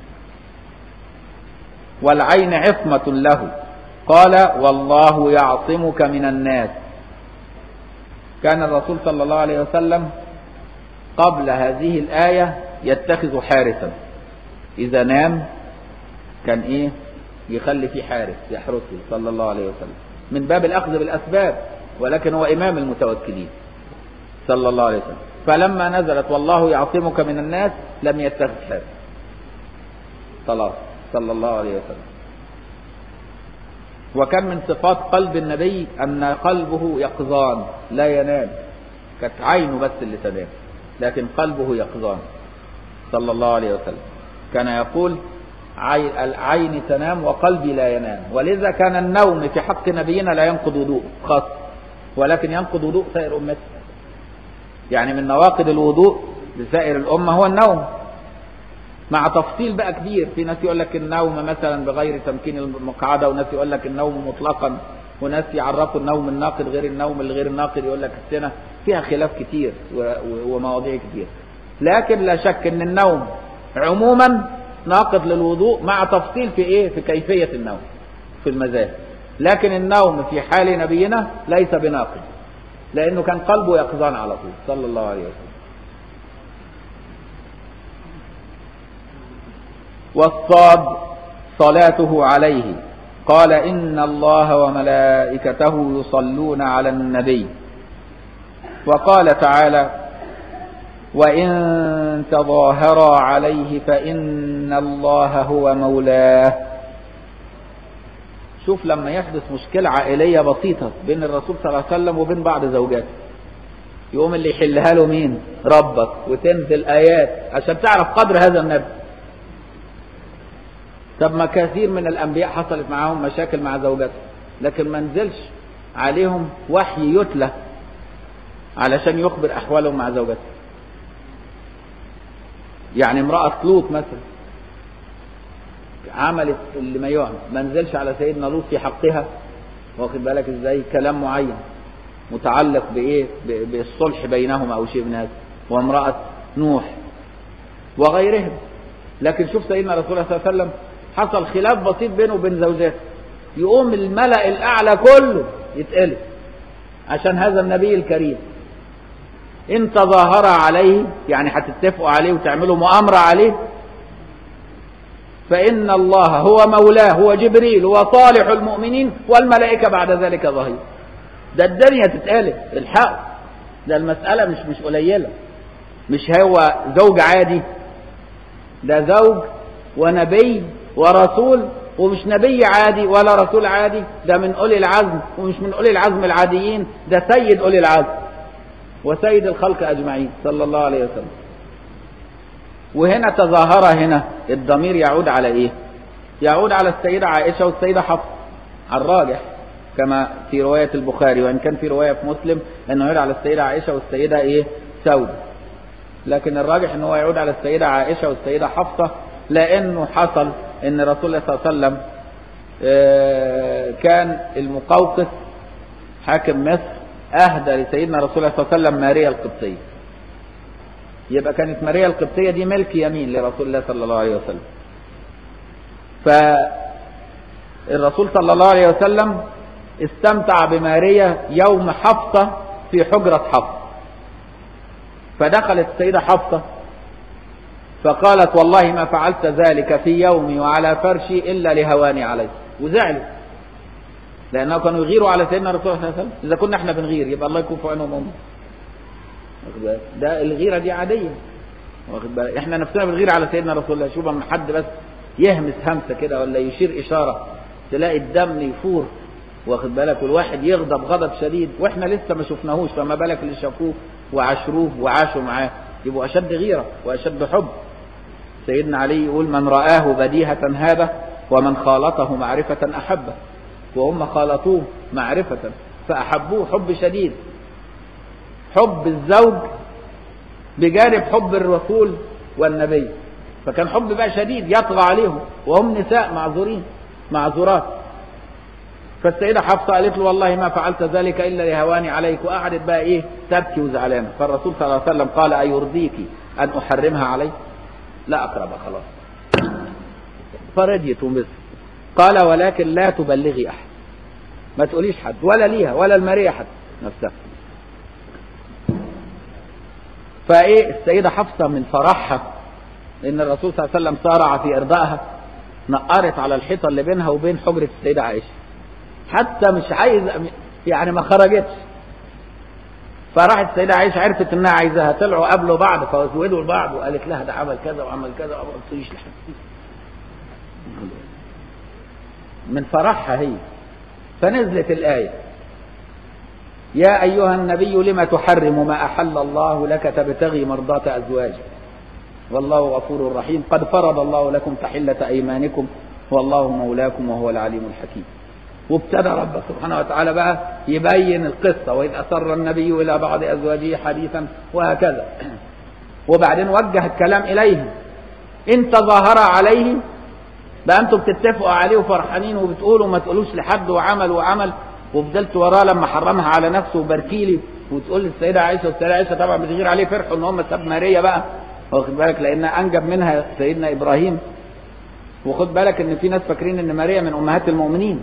والعين عصمة له قال والله يعصمك من الناس كان الرسول صلى الله عليه وسلم قبل هذه الآية يتخذ حارسا إذا نام كان إيه يخلي فيه حارس يحرسه صلى الله عليه وسلم من باب الأخذ بالأسباب ولكن هو إمام المتوكلين صلى الله عليه وسلم فلما نزلت والله يعصمك من الناس لم يتخذ حارس خلاص صلى الله عليه وسلم وكان من صفات قلب النبي أن قلبه يقظان لا ينام كانت عينه بس اللي تنام لكن قلبه يقظان صلى الله عليه وسلم كان يقول العين تنام وقلبي لا ينام ولذا كان النوم في حق نبينا لا ينقض وضوء خاص ولكن ينقض وضوء سائر أمته يعني من نواقض الوضوء لسائر الأمة هو النوم مع تفصيل بقى كبير في ناس يقول لك النوم مثلا بغير تمكين المقعدة وناس يقول لك النوم مطلقا وناس يعرفوا النوم الناقد غير النوم الغير الناقد يقول لك السنة فيها خلاف كتير ومواضيع كتير لكن لا شك ان النوم عموما ناقض للوضوء مع تفصيل في ايه في كيفية النوم في المذاهب لكن النوم في حال نبينا ليس بناقض لانه كان قلبه يقظان على طول صلى الله عليه وسلم والصاد صلاته عليه قال إن الله وملائكته يصلون على النبي وقال تعالى وإن تظاهرا عليه فإن الله هو مولاه شوف لما يحدث مشكلة عائلية بسيطة بين الرسول صلى الله عليه وسلم وبين بعض زوجاته يقوم اللي يحلها له مين ربك وتنزل آيات عشان تعرف قدر هذا النبي طب ما كثير من الأنبياء حصلت معاهم مشاكل مع زوجاتهم لكن ما نزلش عليهم وحي يتلى علشان يخبر أحوالهم مع زوجاتهم يعني امرأة لوط مثلا عملت اللي ما يعمل ما نزلش على سيدنا لوط في حقها واخد بالك ازاي كلام معين متعلق بايه بالصلح بينهما او شيء من هذا وامرأة نوح وغيرهم لكن شوف سيدنا رسول الله صلى الله عليه وسلم حصل خلاف بسيط بينه وبين زوجاته يقوم الملأ الأعلى كله يتقلب عشان هذا النبي الكريم إن تظاهر عليه يعني هتتفقوا عليه وتعملوا مؤامرة عليه فإن الله هو مولاه هو جبريل وصالح المؤمنين والملائكة بعد ذلك ظهير ده الدنيا تتقلب الحق ده المسألة مش مش قليلة مش هو زوج عادي ده زوج ونبي ورسول ومش نبي عادي ولا رسول عادي ده من أولي العزم ومش من أولي العزم العاديين ده سيد أولي العزم وسيد الخلق أجمعين صلى الله عليه وسلم وهنا تظاهر هنا الضمير يعود على إيه يعود على السيدة عائشة والسيدة حفصة على الراجح كما في رواية البخاري وإن كان في رواية في مسلم أنه يعود على السيدة عائشة والسيدة إيه سودة لكن الراجح أنه يعود على السيدة عائشة والسيدة حفصة لأنه حصل أن رسول الله صلى الله عليه وسلم كان المقوقس حاكم مصر أهدى لسيدنا رسول الله صلى الله عليه وسلم ماريا القبطية يبقى كانت ماريا القبطية دي ملك يمين لرسول الله صلى الله عليه وسلم فالرسول صلى الله عليه وسلم استمتع بماريا يوم حفصة في حجرة حفصة فدخلت السيدة حفصة فقالت والله ما فعلت ذلك في يومي وعلى فرشي إلا لهواني عليه وزعلوا لأنه كانوا يغيروا على سيدنا رسول الله صلى الله عليه وسلم إذا كنا احنا بنغير يبقى الله يكون في عينهم هم ده الغيرة دي عادية واخد بالك احنا نفسنا بنغير على سيدنا رسول الله شوف اما حد بس يهمس همسة كده ولا يشير إشارة تلاقي الدم يفور واخد بالك والواحد يغضب غضب شديد واحنا لسه ما شفناهوش فما بالك اللي شافوه وعاشروه وعاشوا معاه يبقوا اشد غيره واشد حب سيدنا علي يقول من رآه بديهة هذا ومن خالطه معرفة أحبه وهم خالطوه معرفة فأحبوه حب شديد حب الزوج بجانب حب الرسول والنبي فكان حب بقى شديد يطغى عليهم وهم نساء معذورين معذورات فالسيدة حفصة قالت له والله ما فعلت ذلك إلا لهواني عليك وقعدت بقى إيه تبكي وزعلانة فالرسول صلى الله عليه وسلم قال أيرضيك أن أحرمها عليك لا أقربها خلاص فرضيت ومثل قال ولكن لا تبلغي أحد ما تقوليش حد ولا ليها ولا المارية حد نفسها فايه السيده حفصه من فرحها ان الرسول صلى الله عليه وسلم صارع في ارضائها نقرت على الحيطه اللي بينها وبين حجره السيده عائشه حتى مش عايز يعني ما خرجتش فراحت السيده عائشه عرفت انها عايزاها طلعوا قابلوا بعض فزودوا لبعض وقالت لها ده عمل كذا وعمل كذا وما قلتليش لحد من فرحها هي فنزلت الايه يا أيها النبي لم تحرم ما أحل الله لك تبتغي مرضاة أزواجك والله غفور رحيم قد فرض الله لكم تحلة أيمانكم والله مولاكم وهو العليم الحكيم وابتدى رب سبحانه وتعالى بقى يبين القصة وإذ أسر النبي إلى بعض أزواجه حديثا وهكذا وبعدين وجه الكلام إليهم إن تظاهر عليه ده أنتم بتتفقوا عليه وفرحانين وبتقولوا ما تقولوش لحد وعمل وعمل وفضلت وراه لما حرمها على نفسه وبركيلي وتقول للسيده عائشه والسيده عائشه طبعا بتغير عليه فرحوا ان هم ساب ماريا بقى واخد بالك لان انجب منها سيدنا ابراهيم وخد بالك ان في ناس فاكرين ان ماريا من امهات المؤمنين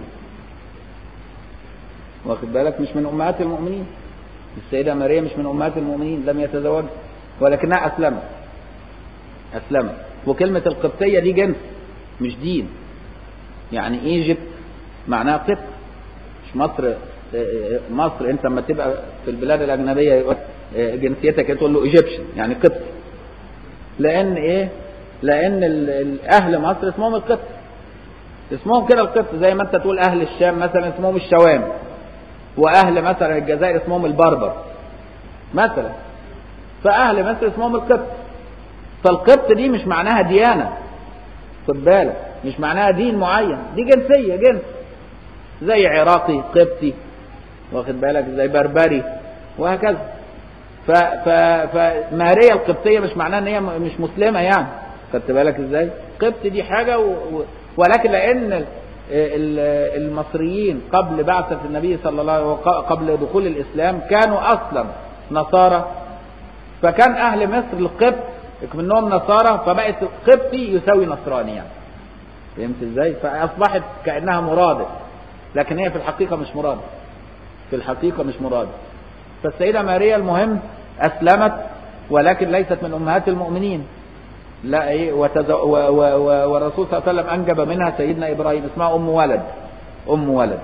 واخد بالك مش من امهات المؤمنين السيده ماريا مش من امهات المؤمنين لم يتزوج ولكنها اسلمت اسلمت وكلمه القبطيه دي جنس مش دين يعني ايجيبت معناها قبط مش مصر مصر انت لما تبقى في البلاد الاجنبيه يقول جنسيتك تقول له ايجيبشن يعني قبط لان ايه لان اهل مصر اسمهم القبط اسمهم كده القبط زي ما انت تقول اهل الشام مثلا اسمهم الشوام واهل مثلا الجزائر اسمهم البربر مثلا فاهل مصر اسمهم القبط فالقبط دي مش معناها ديانه خد بالك مش معناها دين معين دي جنسيه جنس زي عراقي قبطي واخد بالك زي بربري وهكذا ف ف فماريا القبطيه مش معناها ان هي مش مسلمه يعني خدت بالك ازاي؟ قبط دي حاجه و... و... ولكن لان المصريين قبل بعثة النبي صلى الله عليه وسلم قبل دخول الإسلام كانوا أصلا نصارى فكان أهل مصر القبط منهم نصارى فبقت قبطي يساوي نصراني يعني فهمت ازاي؟ فأصبحت كأنها مرادف لكن هي في الحقيقة مش مراد في الحقيقة مش مراد فالسيدة ماريا المهم أسلمت ولكن ليست من أمهات المؤمنين لا إيه وتز... و... و... و... والرسول صلى الله عليه وسلم أنجب منها سيدنا إبراهيم اسمها أم ولد أم ولد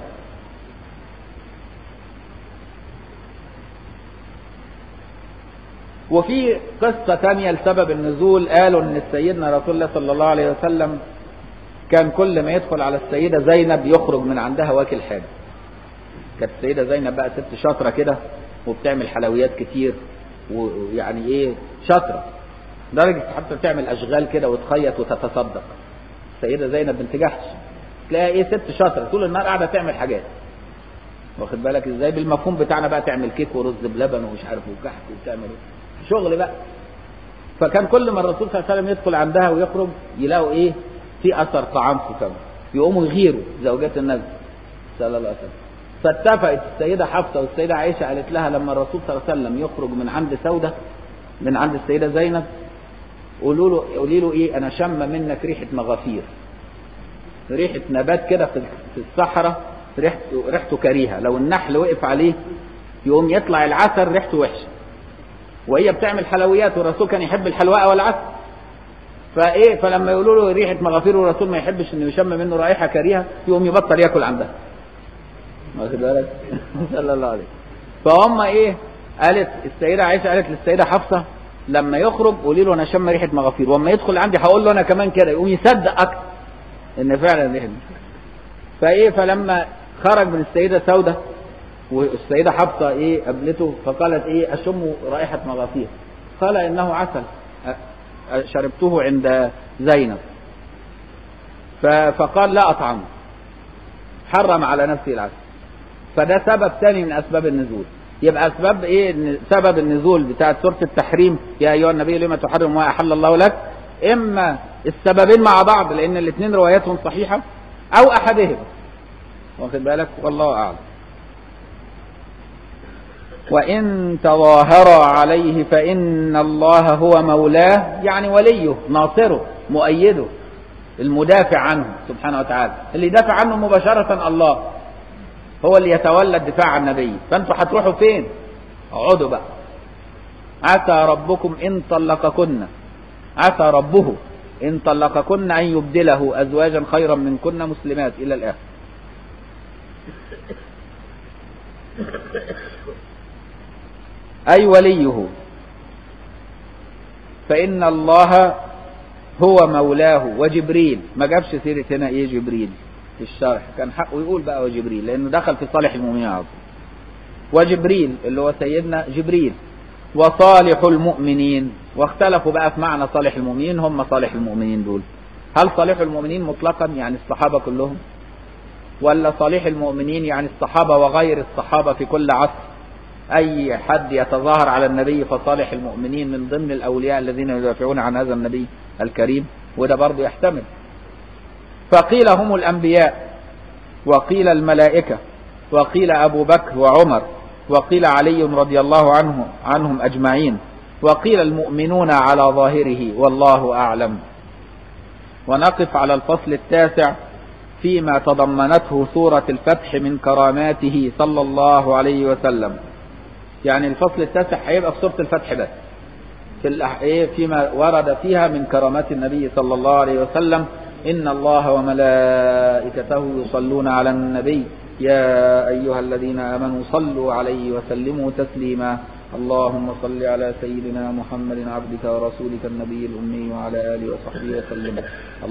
وفي قصة تانية لسبب النزول قالوا ان سيدنا رسول الله صلى الله عليه وسلم كان كل ما يدخل على السيدة زينب يخرج من عندها واكل حاجة كانت السيدة زينب بقى ست شاطرة كده وبتعمل حلويات كتير ويعني ايه شاطرة درجة حتى بتعمل أشغال كده وتخيط وتتصدق السيدة زينب بنت جحش تلاقيها ايه ست شاطرة طول النهار قاعدة تعمل حاجات واخد بالك ازاي بالمفهوم بتاعنا بقى تعمل كيك ورز بلبن ومش عارف وكحك وتعمل شغل بقى فكان كل ما الرسول صلى الله عليه وسلم يدخل عندها ويخرج يلاقوا ايه في اثر طعام في فمه يقوموا يغيروا زوجات النبي صلى الله عليه وسلم فاتفقت السيده حفصه والسيده عائشه قالت لها لما الرسول صلى الله عليه وسلم يخرج من عند سوده من عند السيده زينب قولوا له قولي له ايه انا شم منك ريحه مغافير ريحه نبات كده في الصحراء ريحته ريحته كريهه لو النحل وقف عليه يقوم يطلع العسل ريحته وحشه وهي بتعمل حلويات والرسول كان يحب الحلواء والعسل فايه فلما يقولوا له ريحه مغافير والرسول ما يحبش انه يشم منه رائحه كريهه يقوم يبطل ياكل عندها واخد بالك صلى الله عليه فهم ايه قالت السيده عائشه قالت للسيده حفصه لما يخرج قولي له انا شم ريحه مغافير واما يدخل عندي هقول له انا كمان كده يقوم يصدق اكتر ان فعلا ريحه فايه فلما خرج من السيدة سودة والسيدة حفصة ايه قابلته فقالت ايه اشم رائحة مغافير قال انه عسل أ- أ- شربته عند زينب ف- فقال لا اطعمه حرم على نفسه العسل فده سبب ثاني من اسباب النزول يبقى اسباب ايه إن سبب النزول بتاعت سوره التحريم يا ايها النبي لما تحرم ما احل الله لك اما السببين مع بعض لان الاثنين رواياتهم صحيحه او احدهما واخد بالك والله اعلم وإن تظاهر عليه فإن الله هو مولاه يعني وليه ناصره مؤيده المدافع عنه سبحانه وتعالى اللي يدافع عنه مباشرة الله هو اللي يتولى الدفاع عن النبي فانتوا هتروحوا فين اقعدوا بقى عسى ربكم إن طلقكن عسى ربه إن طلقكن أن يبدله أزواجا خيرا منكن مسلمات إلى الآخر أي وليه فإن الله هو مولاه وجبريل ما جابش سيرة هنا إيه جبريل في الشرح كان حقه يقول بقى وجبريل لأنه دخل في صالح المؤمنين على طول وجبريل اللي هو سيدنا جبريل وصالح المؤمنين واختلفوا بقى في معنى صالح المؤمنين هم صالح المؤمنين دول هل صالح المؤمنين مطلقا يعني الصحابة كلهم ولا صالح المؤمنين يعني الصحابة وغير الصحابة في كل عصر أي حد يتظاهر على النبي فصالح المؤمنين من ضمن الأولياء الذين يدافعون عن هذا النبي الكريم وده برضه يحتمل فقيل هم الأنبياء وقيل الملائكة وقيل أبو بكر وعمر وقيل علي رضي الله عنه عنهم أجمعين وقيل المؤمنون على ظاهره والله أعلم ونقف على الفصل التاسع فيما تضمنته سورة الفتح من كراماته صلى الله عليه وسلم يعني الفصل التاسع هيبقى في سورة الفتح بس في الأح... إيه فيما ورد فيها من كرامات النبي صلى الله عليه وسلم إن الله وملائكته يصلون على النبي يا أيها الذين آمنوا صلوا عليه وسلموا تسليما اللهم صل على سيدنا محمد عبدك ورسولك النبي الأمي وعلى آله وصحبه وسلم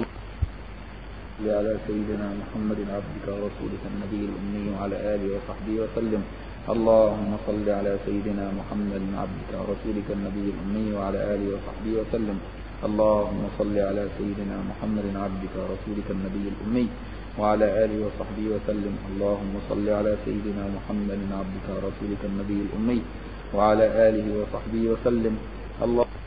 صل على سيدنا محمد عبدك ورسولك النبي الأمي وعلى آله وصحبه وسلم اللهم صل على سيدنا محمد عبدك ورسولك النبي الأمي وعلى آله وصحبه وسلم اللهم صل على سيدنا محمد عبدك ورسولك النبي الأمي وعلى آله وصحبه وسلم اللهم صل على سيدنا محمد عبدك ورسولك النبي الأمي وعلى آله وصحبه وسلم الله